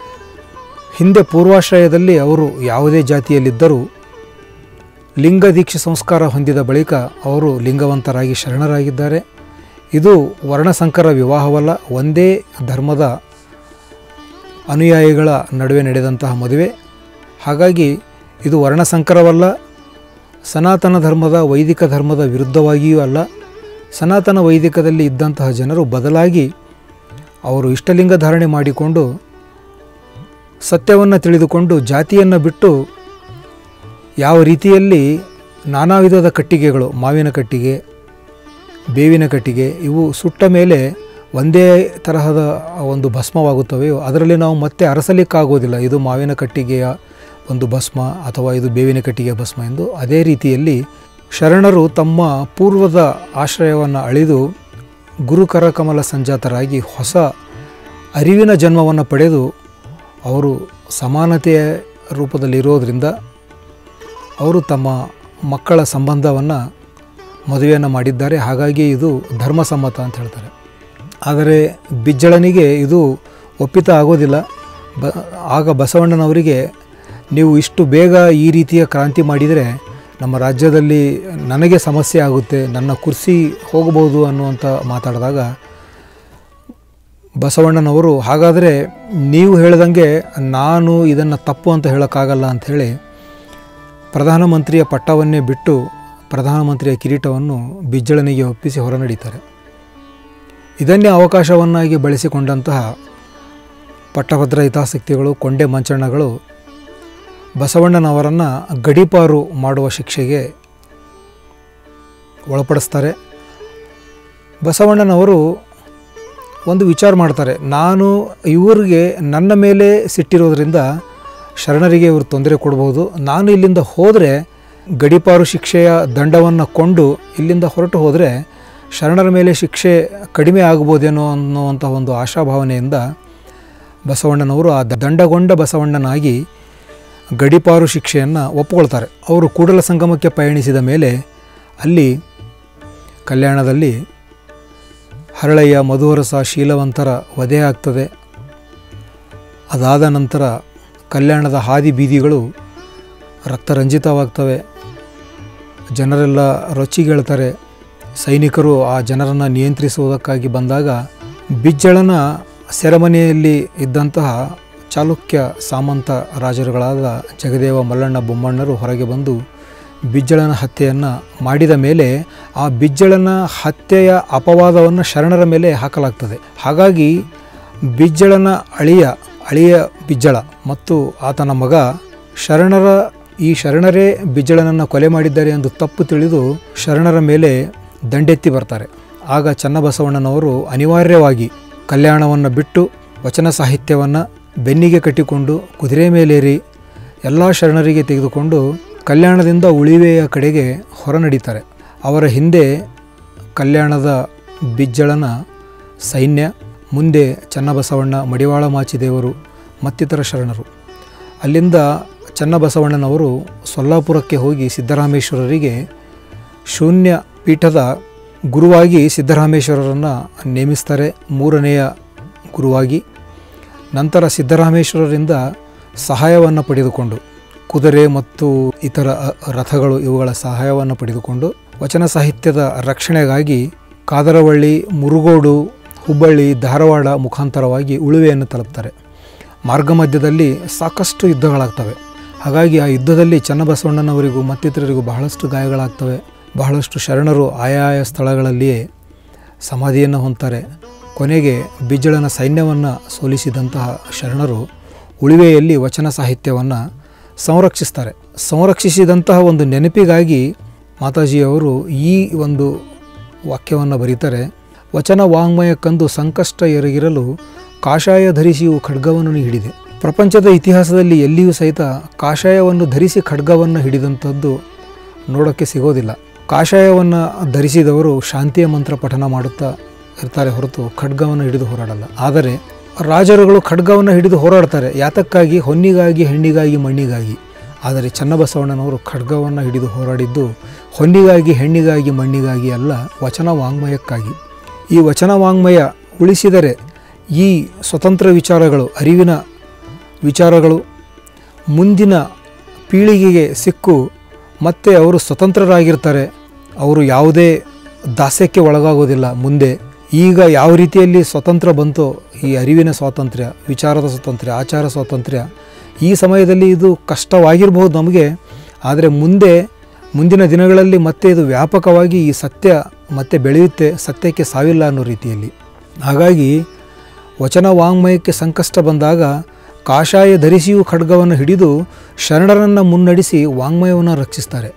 ಹಿಂದೆ ಪೂರ್ವಾಶ್ರಯದಲ್ಲಿ ಅವರು ಯಾವುದೇ ಜಾತಿಯಲ್ಲಿದ್ದರೂ ಲಿಂಗ ದೀಕ್ಷೆ ಸಂಸ್ಕಾರ ಹೊಂದಿದ ಬಳಿಕ ಅವರು ಲಿಂಗವಂತರಾಗಿ ಶರಣರಾಗಿದ್ದಾರೆ ಇದು ವರ್ಣಸಂಕರ ವಿವಾಹವಲ್ಲ ಒಂದೇ ಧರ್ಮದ ಅನುಯಾಯಿಗಳ ನಡುವೆ ನಡೆದಂತಹ ಮದುವೆ ಹಾಗಾಗಿ ಇದು ವರ್ಣಸಂಕರವಲ್ಲ ಸನಾತನ ಧರ್ಮದ ವೈದಿಕ ಧರ್ಮದ ವಿರುದ್ಧವಾಗಿಯೂ ಅಲ್ಲ ಸನಾತನ ವೈದಿಕದಲ್ಲಿ ಇದ್ದಂತಹ ಜನರು ಬದಲಾಗಿ ಅವರು ಇಷ್ಟಲಿಂಗ ಧಾರಣೆ ಮಾಡಿಕೊಂಡು ಸತ್ಯವನ್ನು ತಿಳಿದುಕೊಂಡು ಜಾತಿಯನ್ನು ಬಿಟ್ಟು ಯಾವ ರೀತಿಯಲ್ಲಿ ನಾನಾ ವಿಧದ ಕಟ್ಟಿಗೆಗಳು ಮಾವಿನ ಕಟ್ಟಿಗೆ ಬೇವಿನ ಕಟ್ಟಿಗೆ ಇವು ಸುಟ್ಟ ಮೇಲೆ ಒಂದೇ ತರಹದ ಒಂದು ಭಸ್ಮವಾಗುತ್ತವೆಯೋ ಅದರಲ್ಲಿ ನಾವು ಮತ್ತೆ ಅರಸಲಿಕ್ಕಾಗೋದಿಲ್ಲ ಇದು ಮಾವಿನ ಕಟ್ಟಿಗೆಯ ಒಂದು ಭಸ್ಮ ಅಥವಾ ಇದು ಬೇವಿನ ಕಟ್ಟಿಗೆಯ ಭಸ್ಮ ಎಂದು ಅದೇ ರೀತಿಯಲ್ಲಿ ಶರಣರು ತಮ್ಮ ಪೂರ್ವದ ಆಶ್ರಯವನ್ನು ಅಳಿದು ಗುರುಕರ ಕಮಲ ಸಂಜಾತರಾಗಿ ಹೊಸ ಅರಿವಿನ ಜನ್ಮವನ್ನು ಪಡೆದು ಅವರು ಸಮಾನತೆಯ ರೂಪದಲ್ಲಿರೋದರಿಂದ ಅವರು ತಮ್ಮ ಮಕ್ಕಳ ಸಂಬಂಧವನ್ನು ಮದುವೆಯನ್ನು ಮಾಡಿದ್ದಾರೆ ಹಾಗಾಗಿ ಇದು ಧರ್ಮಸಮ್ಮತ ಅಂತ ಹೇಳ್ತಾರೆ ಆದರೆ ಬಿಜ್ಜಳನಿಗೆ ಇದು ಒಪ್ಪಿತ ಆಗೋದಿಲ್ಲ ಬ ಆಗ ಬಸವಣ್ಣನವರಿಗೆ ನೀವು ಇಷ್ಟು ಬೇಗ ಈ ರೀತಿಯ ಕ್ರಾಂತಿ ಮಾಡಿದರೆ ನಮ್ಮ ರಾಜ್ಯದಲ್ಲಿ ನನಗೆ ಸಮಸ್ಯೆ ಆಗುತ್ತೆ ನನ್ನ ಕುರ್ಸಿ ಹೋಗಬಹುದು ಅನ್ನುವಂಥ ಮಾತಾಡಿದಾಗ ಬಸವಣ್ಣನವರು ಹಾಗಾದರೆ ನೀವು ಹೇಳ್ದಂಗೆ ನಾನು ಇದನ್ನು ತಪ್ಪು ಅಂತ ಹೇಳೋಕ್ಕಾಗಲ್ಲ ಅಂಥೇಳಿ ಪ್ರಧಾನಮಂತ್ರಿಯ ಪಟ್ಟವನ್ನೇ ಬಿಟ್ಟು ಪ್ರಧಾನಮಂತ್ರಿಯ ಕಿರೀಟವನ್ನು ಬಿಜ್ಜಳನಿಗೆ ಒಪ್ಪಿಸಿ ಹೊರನಡೀತಾರೆ ಇದನ್ನೇ ಅವಕಾಶವನ್ನಾಗಿ ಬಳಸಿಕೊಂಡಂತಹ ಪಟ್ಟಭದ್ರ ಹಿತಾಸಕ್ತಿಗಳು ಕೊಂಡೆ ಮಂಚಣ್ಣಗಳು ಬಸವಣ್ಣನವರನ್ನು ಗಡೀಪಾರು ಮಾಡುವ ಶಿಕ್ಷೆಗೆ ಒಳಪಡಿಸ್ತಾರೆ ಬಸವಣ್ಣನವರು ಒಂದು ವಿಚಾರ ಮಾಡ್ತಾರೆ ನಾನು ಇವರಿಗೆ ನನ್ನ ಮೇಲೆ ಸಿಟ್ಟಿರೋದ್ರಿಂದ ಶರಣರಿಗೆ ಇವರು ತೊಂದರೆ ಕೊಡ್ಬೋದು ನಾನು ಇಲ್ಲಿಂದ ಹೋದರೆ ಗಡಿಪಾರು ಶಿಕ್ಷೆಯ ದಂಡವನ್ನು ಕೊಂಡು ಇಲ್ಲಿಂದ ಹೊರಟು ಹೋದರೆ ಶರಣರ ಮೇಲೆ ಶಿಕ್ಷೆ ಕಡಿಮೆ ಆಗ್ಬೋದೇನೋ ಅನ್ನುವಂಥ ಒಂದು ಆಶಾಭಾವನೆಯಿಂದ ಬಸವಣ್ಣನವರು ಆ ದಂಡಗೊಂಡ ಬಸವಣ್ಣನಾಗಿ ಗಡಿಪಾರು ಶಿಕ್ಷೆಯನ್ನು ಒಪ್ಪಿಕೊಳ್ತಾರೆ ಅವರು ಕೂಡಲ ಸಂಗಮಕ್ಕೆ ಪಯಣಿಸಿದ ಮೇಲೆ ಅಲ್ಲಿ ಕಲ್ಯಾಣದಲ್ಲಿ ಹರಳಯ್ಯ ಮಧುವರಸ ಶೀಲವಂತರ ವಧೆ ಆಗ್ತದೆ ಅದಾದ ನಂತರ ಕಲ್ಯಾಣದ ಹಾದಿ ಬೀದಿಗಳು ರಕ್ತರಂಜಿತವಾಗ್ತವೆ ಜನರೆಲ್ಲ ರೊಚ್ಚಿಗೇಳ್ತಾರೆ ಸೈನಿಕರು ಆ ಜನರನ್ನು ನಿಯಂತ್ರಿಸುವುದಕ್ಕಾಗಿ ಬಂದಾಗ ಬಿಜ್ಜಳನ ಸೆರೆಮನೆಯಲ್ಲಿ ಇದ್ದಂತಹ ಚಾಲುಕ್ಯ ಸಾಮಂತ ರಾಜರುಗಳಾದ ಜಗದೇವ ಮಲ್ಲಣ್ಣ ಬೊಮ್ಮಣ್ಣರು ಹೊರಗೆ ಬಂದು ಬಿಜ್ಜಳನ ಹತ್ಯೆಯನ್ನು ಮಾಡಿದ ಮೇಲೆ ಆ ಬಿಜ್ಜಳನ ಹತ್ಯೆಯ ಅಪವಾದವನ್ನು ಶರಣರ ಮೇಲೆ ಹಾಕಲಾಗ್ತದೆ ಹಾಗಾಗಿ ಬಿಜ್ಜಳನ ಅಳಿಯ ಅಳಿಯ ಬಿಜ್ಜಳ ಮತ್ತು ಆತನ ಮಗ ಶರಣರ ಈ ಶರಣರೇ ಬಿಜ್ಜಳನನ್ನು ಕೊಲೆ ಮಾಡಿದ್ದಾರೆ ಎಂದು ತಪ್ಪು ತಿಳಿದು ಶರಣರ ಮೇಲೆ ದಂಡೆತ್ತಿ ಬರ್ತಾರೆ ಆಗ ಚನ್ನಬಸವಣ್ಣನವರು ಅನಿವಾರ್ಯವಾಗಿ ಕಲ್ಯಾಣವನ್ನು ಬಿಟ್ಟು ವಚನ ಸಾಹಿತ್ಯವನ್ನು ಬೆನ್ನಿಗೆ ಕಟ್ಟಿಕೊಂಡು ಕುದುರೆ ಮೇಲೇರಿ ಎಲ್ಲ ಶರಣರಿಗೆ ತೆಗೆದುಕೊಂಡು ಕಲ್ಯಾಣದಿಂದ ಉಳಿವೆಯ ಕಡೆಗೆ ಹೊರನಡೀತಾರೆ ಅವರ ಹಿಂದೆ ಕಲ್ಯಾಣದ ಬಿಜ್ಜಳನ ಸೈನ್ಯ ಮುಂದೆ ಚನ್ನಬಸವಣ್ಣ ಮಡಿವಾಳ ಮಾಚಿದೇವರು ಮತ್ತಿತರ ಶರಣರು ಅಲ್ಲಿಂದ ಚನ್ನಬಸವಣ್ಣನವರು ಸೊಲ್ಲಾಪುರಕ್ಕೆ ಹೋಗಿ ಸಿದ್ದರಾಮೇಶ್ವರರಿಗೆ ಶೂನ್ಯ ಪೀಠದ ಗುರುವಾಗಿ ಸಿದ್ದರಾಮೇಶ್ವರರನ್ನು ನೇಮಿಸ್ತಾರೆ ಮೂರನೆಯ ಗುರುವಾಗಿ ನಂತರ ಸಿದ್ದರಾಮೇಶ್ವರರಿಂದ ಸಹಾಯವನ್ನು ಪಡೆದುಕೊಂಡು ಕುದುರೆ ಮತ್ತು ಇತರ ಅ- ರಥಗಳು ಇವುಗಳ ಸಹಾಯವನ್ನು ಪಡೆದುಕೊಂಡು ವಚನ ಸಾಹಿತ್ಯದ ರಕ್ಷಣೆಗಾಗಿ ಕಾದರವಳ್ಳಿ ಮುರುಗೋಡು ಹುಬ್ಬಳ್ಳಿ ಧಾರವಾಡ ಮುಖಾಂತರವಾಗಿ ಉಳುವೆಯನ್ನು ತಲುಪ್ತಾರೆ ಮಾರ್ಗ ಮಧ್ಯದಲ್ಲಿ ಸಾಕಷ್ಟು ಯುದ್ಧಗಳಾಗ್ತವೆ ಹಾಗಾಗಿ ಆ ಯುದ್ಧದಲ್ಲಿ ಚನ್ನಬಸವಣ್ಣನವರಿಗೂ ಮತ್ತಿತರರಿಗೂ ಬಹಳಷ್ಟು ಗಾಯಗಳಾಗ್ತವೆ ಬಹಳಷ್ಟು ಶರಣರು ಆಯಾಯ ಸ್ಥಳಗಳಲ್ಲಿಯೇ ಸಮಾಧಿಯನ್ನು ಹೊಂತಾರೆ ಕೊನೆಗೆ ಬಿಜ್ಜಳನ ಸೈನ್ಯವನ್ನು ಸೋಲಿಸಿದಂತಹ ಶರಣರು ಉಳಿವೆಯಲ್ಲಿ ವಚನ ಸಾಹಿತ್ಯವನ್ನು ಸಂರಕ್ಷಿಸ್ತಾರೆ ಸಂರಕ್ಷಿಸಿದಂತಹ ಒಂದು ನೆನಪಿಗಾಗಿ ಮಾತಾಜಿಯವರು ಈ ಒಂದು ವಾಕ್ಯವನ್ನು ಬರೀತಾರೆ ವಚನ ವಾಂಗ್ಮಯಕ್ಕಂದು ಸಂಕಷ್ಟ ಎರಗಿರಲು ಕಾಷಾಯ ಧರಿಸಿಯು ಖಡ್ಗವನ್ನು ಹಿಡಿದೆ ಪ್ರಪಂಚದ ಇತಿಹಾಸದಲ್ಲಿ ಎಲ್ಲಿಯೂ ಸಹಿತ ಕಾಷಾಯವನ್ನು ಧರಿಸಿ ಖಡ್ಗವನ್ನು ಹಿಡಿದಂಥದ್ದು ನೋಡೋಕ್ಕೆ ಸಿಗೋದಿಲ್ಲ ಕಾಷಾಯವನ್ನು ಧರಿಸಿದವರು ಶಾಂತಿಯ ಮಂತ್ರ ಪಠನ ಮಾಡುತ್ತಾ ಇರ್ತಾರೆ ಹೊರತು ಖಡ್ಗವನ್ನು ಹಿಡಿದು ಹೋರಾಡಲ್ಲ ಆದರೆ ರಾಜರುಗಳು ಖಡ್ಗವನ್ನು ಹಿಡಿದು ಹೋರಾಡ್ತಾರೆ ಯಾತಕ್ಕಾಗಿ ಹೊನ್ನಿಗಾಗಿ ಹೆಣ್ಣಿಗಾಗಿ ಮಣ್ಣಿಗಾಗಿ ಆದರೆ ಚನ್ನಬಸವಣ್ಣನವರು ಖಡ್ಗವನ್ನು ಹಿಡಿದು ಹೋರಾಡಿದ್ದು ಹೊನ್ನಿಗಾಗಿ ಹೆಣ್ಣಿಗಾಗಿ ಮಣ್ಣಿಗಾಗಿ ಅಲ್ಲ ವಚನ ವಾಂಗ್ಮಯಕ್ಕಾಗಿ ಈ ವಚನ ವಾಂಗ್ಮಯ ಉಳಿಸಿದರೆ ಈ ಸ್ವತಂತ್ರ ವಿಚಾರಗಳು ಅರಿವಿನ ವಿಚಾರಗಳು ಮುಂದಿನ ಪೀಳಿಗೆಗೆ ಸಿಕ್ಕು ಮತ್ತೆ ಅವರು ಸ್ವತಂತ್ರರಾಗಿರ್ತಾರೆ ಅವರು ಯಾವುದೇ ದಾಸ್ಯಕ್ಕೆ ಒಳಗಾಗೋದಿಲ್ಲ ಮುಂದೆ ಈಗ ಯಾವ ರೀತಿಯಲ್ಲಿ ಸ್ವತಂತ್ರ ಬಂತೋ ಈ ಅರಿವಿನ ಸ್ವಾತಂತ್ರ್ಯ ವಿಚಾರದ ಸ್ವಾತಂತ್ರ್ಯ ಆಚಾರ ಸ್ವಾತಂತ್ರ್ಯ ಈ ಸಮಯದಲ್ಲಿ ಇದು ಕಷ್ಟವಾಗಿರ್ಬೋದು ನಮಗೆ ಆದರೆ ಮುಂದೆ ಮುಂದಿನ ದಿನಗಳಲ್ಲಿ ಮತ್ತೆ ಇದು ವ್ಯಾಪಕವಾಗಿ ಈ ಸತ್ಯ ಮತ್ತೆ ಬೆಳೆಯುತ್ತೆ ಸತ್ಯಕ್ಕೆ ಸಾವಿಲ್ಲ ಅನ್ನೋ ರೀತಿಯಲ್ಲಿ ಹಾಗಾಗಿ ವಚನ ವಾಂಗ್ಮಯಕ್ಕೆ ಸಂಕಷ್ಟ ಬಂದಾಗ ಕಾಷಾಯ ಧರಿಸಿಯೂ ಖಡ್ಗವನ್ನು ಹಿಡಿದು ಶರಣರನ್ನು ಮುನ್ನಡೆಸಿ ವಾಂಗ್ಮಯವನ್ನು ರಕ್ಷಿಸ್ತಾರೆ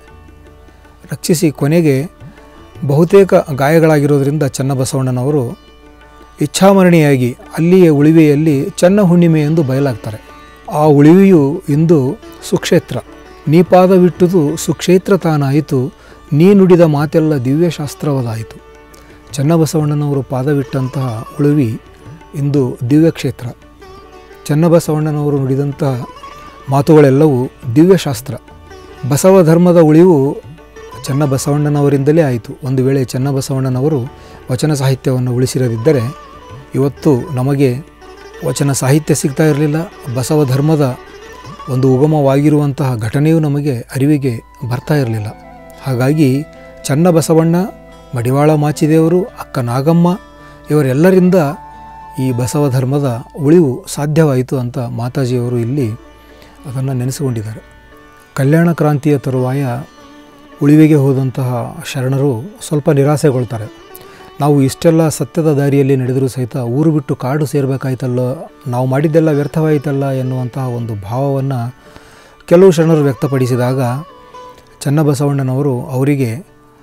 ರಕ್ಷಿಸಿ ಕೊನೆಗೆ ಬಹುತೇಕ ಗಾಯಗಳಾಗಿರೋದ್ರಿಂದ ಚನ್ನಬಸವಣ್ಣನವರು ಇಚ್ಛಾಮರಣಿಯಾಗಿ ಅಲ್ಲಿಯ ಉಳಿವೆಯಲ್ಲಿ ಚನ್ನ ಹುಣ್ಣಿಮೆ ಎಂದು ಬಯಲಾಗ್ತಾರೆ ಆ ಉಳಿವೆಯು ಇಂದು ಸುಕ್ಷೇತ್ರ ನೀಪಾದವಿಟ್ಟುದು ಸುಕ್ಷೇತ್ರ ತಾನಾಯಿತು ನೀ ನುಡಿದ ಮಾತೆಲ್ಲ ದಿವ್ಯಶಾಸ್ತ್ರವದಾಯಿತು ಚನ್ನಬಸವಣ್ಣನವರು ಪಾದವಿಟ್ಟಂತಹ ಉಳುವಿ ಇಂದು ದಿವ್ಯಕ್ಷೇತ್ರ ಚನ್ನಬಸವಣ್ಣನವರು ನುಡಿದಂತಹ ಮಾತುಗಳೆಲ್ಲವೂ ದಿವ್ಯಶಾಸ್ತ್ರ ಬಸವ ಧರ್ಮದ ಉಳಿವು ಚನ್ನಬಸವಣ್ಣನವರಿಂದಲೇ ಆಯಿತು ಒಂದು ವೇಳೆ ಚನ್ನಬಸವಣ್ಣನವರು ವಚನ ಸಾಹಿತ್ಯವನ್ನು ಉಳಿಸಿರದಿದ್ದರೆ ಇವತ್ತು ನಮಗೆ ವಚನ ಸಾಹಿತ್ಯ ಸಿಗ್ತಾ ಇರಲಿಲ್ಲ ಬಸವ ಧರ್ಮದ ಒಂದು ಉಗಮವಾಗಿರುವಂತಹ ಘಟನೆಯೂ ನಮಗೆ ಅರಿವಿಗೆ ಬರ್ತಾ ಇರಲಿಲ್ಲ ಹಾಗಾಗಿ ಚನ್ನಬಸವಣ್ಣ ಮಡಿವಾಳ ಮಾಚಿದೇವರು ಅಕ್ಕ ನಾಗಮ್ಮ ಇವರೆಲ್ಲರಿಂದ ಈ ಬಸವ ಧರ್ಮದ ಉಳಿವು ಸಾಧ್ಯವಾಯಿತು ಅಂತ ಮಾತಾಜಿಯವರು ಇಲ್ಲಿ ಅದನ್ನು ನೆನೆಸಿಕೊಂಡಿದ್ದಾರೆ ಕಲ್ಯಾಣ ಕ್ರಾಂತಿಯ ತರುವಾಯ ಉಳಿವಿಗೆ ಹೋದಂತಹ ಶರಣರು ಸ್ವಲ್ಪ ನಿರಾಸೆಗೊಳ್ತಾರೆ ನಾವು ಇಷ್ಟೆಲ್ಲ ಸತ್ಯದ ದಾರಿಯಲ್ಲಿ ನಡೆದರೂ ಸಹಿತ ಊರು ಬಿಟ್ಟು ಕಾಡು ಸೇರಬೇಕಾಯ್ತಲ್ಲೋ ನಾವು ಮಾಡಿದ್ದೆಲ್ಲ ವ್ಯರ್ಥವಾಯಿತಲ್ಲ ಎನ್ನುವಂತಹ ಒಂದು ಭಾವವನ್ನು ಕೆಲವು ಶರಣರು ವ್ಯಕ್ತಪಡಿಸಿದಾಗ ಚನ್ನಬಸವಣ್ಣನವರು ಅವರಿಗೆ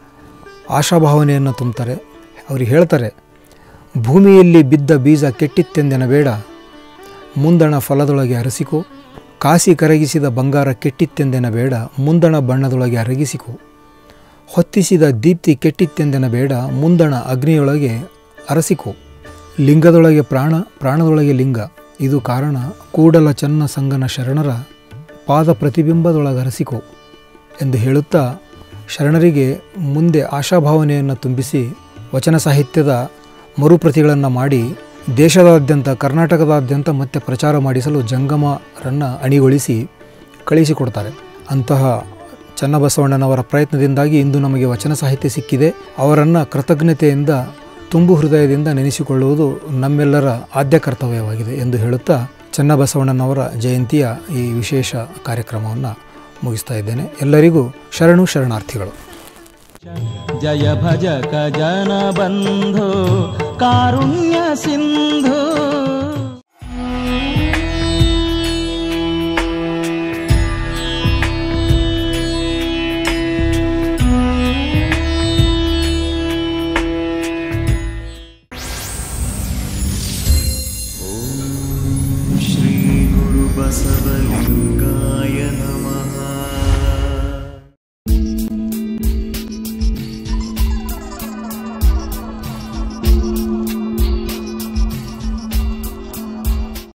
ಆಶಾಭಾವನೆಯನ್ನು ತುಂಬುತ್ತಾರೆ ಅವ್ರಿಗೆ ಹೇಳ್ತಾರೆ ಭೂಮಿಯಲ್ಲಿ ಬಿದ್ದ ಬೀಜ ಕೆಟ್ಟಿತ್ತೆಂದೆನಬೇಡ ಮುಂದಣ ಫಲದೊಳಗೆ ಅರಸಿಕೋ ಕಾಸಿ ಕರಗಿಸಿದ ಬಂಗಾರ ಕೆಟ್ಟಿತ್ತೆಂದೆನಬೇಡ ಮುಂದಣ ಬಣ್ಣದೊಳಗೆ ಅರಗಿಸಿಕೋ ಹೊತ್ತಿಸಿದ ದೀಪ್ತಿ ಕೆಟ್ಟಿತ್ತೆಂದೆನಬೇಡ ಮುಂದಣ ಅಗ್ನಿಯೊಳಗೆ ಅರಸಿಕೋ ಲಿಂಗದೊಳಗೆ ಪ್ರಾಣ ಪ್ರಾಣದೊಳಗೆ ಲಿಂಗ ಇದು ಕಾರಣ ಕೂಡಲ ಚನ್ನ ಸಂಗನ ಶರಣರ ಪಾದ ಪ್ರತಿಬಿಂಬದೊಳಗೆ ಅರಸಿಕೋ ಎಂದು ಹೇಳುತ್ತಾ ಶರಣರಿಗೆ ಮುಂದೆ ಆಶಾಭಾವನೆಯನ್ನು ತುಂಬಿಸಿ ವಚನ ಸಾಹಿತ್ಯದ ಮರುಪ್ರತಿಗಳನ್ನು ಮಾಡಿ ದೇಶದಾದ್ಯಂತ ಕರ್ನಾಟಕದಾದ್ಯಂತ ಮತ್ತೆ ಪ್ರಚಾರ ಮಾಡಿಸಲು ಜಂಗಮರನ್ನು ಅಣಿಗೊಳಿಸಿ ಕಳಿಸಿಕೊಡ್ತಾರೆ ಅಂತಹ ಚನ್ನಬಸವಣ್ಣನವರ ಪ್ರಯತ್ನದಿಂದಾಗಿ ಇಂದು ನಮಗೆ ವಚನ ಸಾಹಿತ್ಯ ಸಿಕ್ಕಿದೆ ಅವರನ್ನು ಕೃತಜ್ಞತೆಯಿಂದ ತುಂಬು ಹೃದಯದಿಂದ ನೆನೆಸಿಕೊಳ್ಳುವುದು ನಮ್ಮೆಲ್ಲರ ಆದ್ಯ ಕರ್ತವ್ಯವಾಗಿದೆ ಎಂದು ಹೇಳುತ್ತಾ ಚನ್ನಬಸವಣ್ಣನವರ ಜಯಂತಿಯ ಈ ವಿಶೇಷ ಕಾರ್ಯಕ್ರಮವನ್ನು ಮುಗಿಸ್ತಾ ಇದ್ದೇನೆ ಎಲ್ಲರಿಗೂ ಶರಣು ಶರಣಾರ್ಥಿಗಳು ಜಯ ಭಜಕ ಜನ ಬಂಧು ಕಾರುಣ್ಯ ಸಿಂಧು श्रीगुरुबसवलिङ्गाय नमः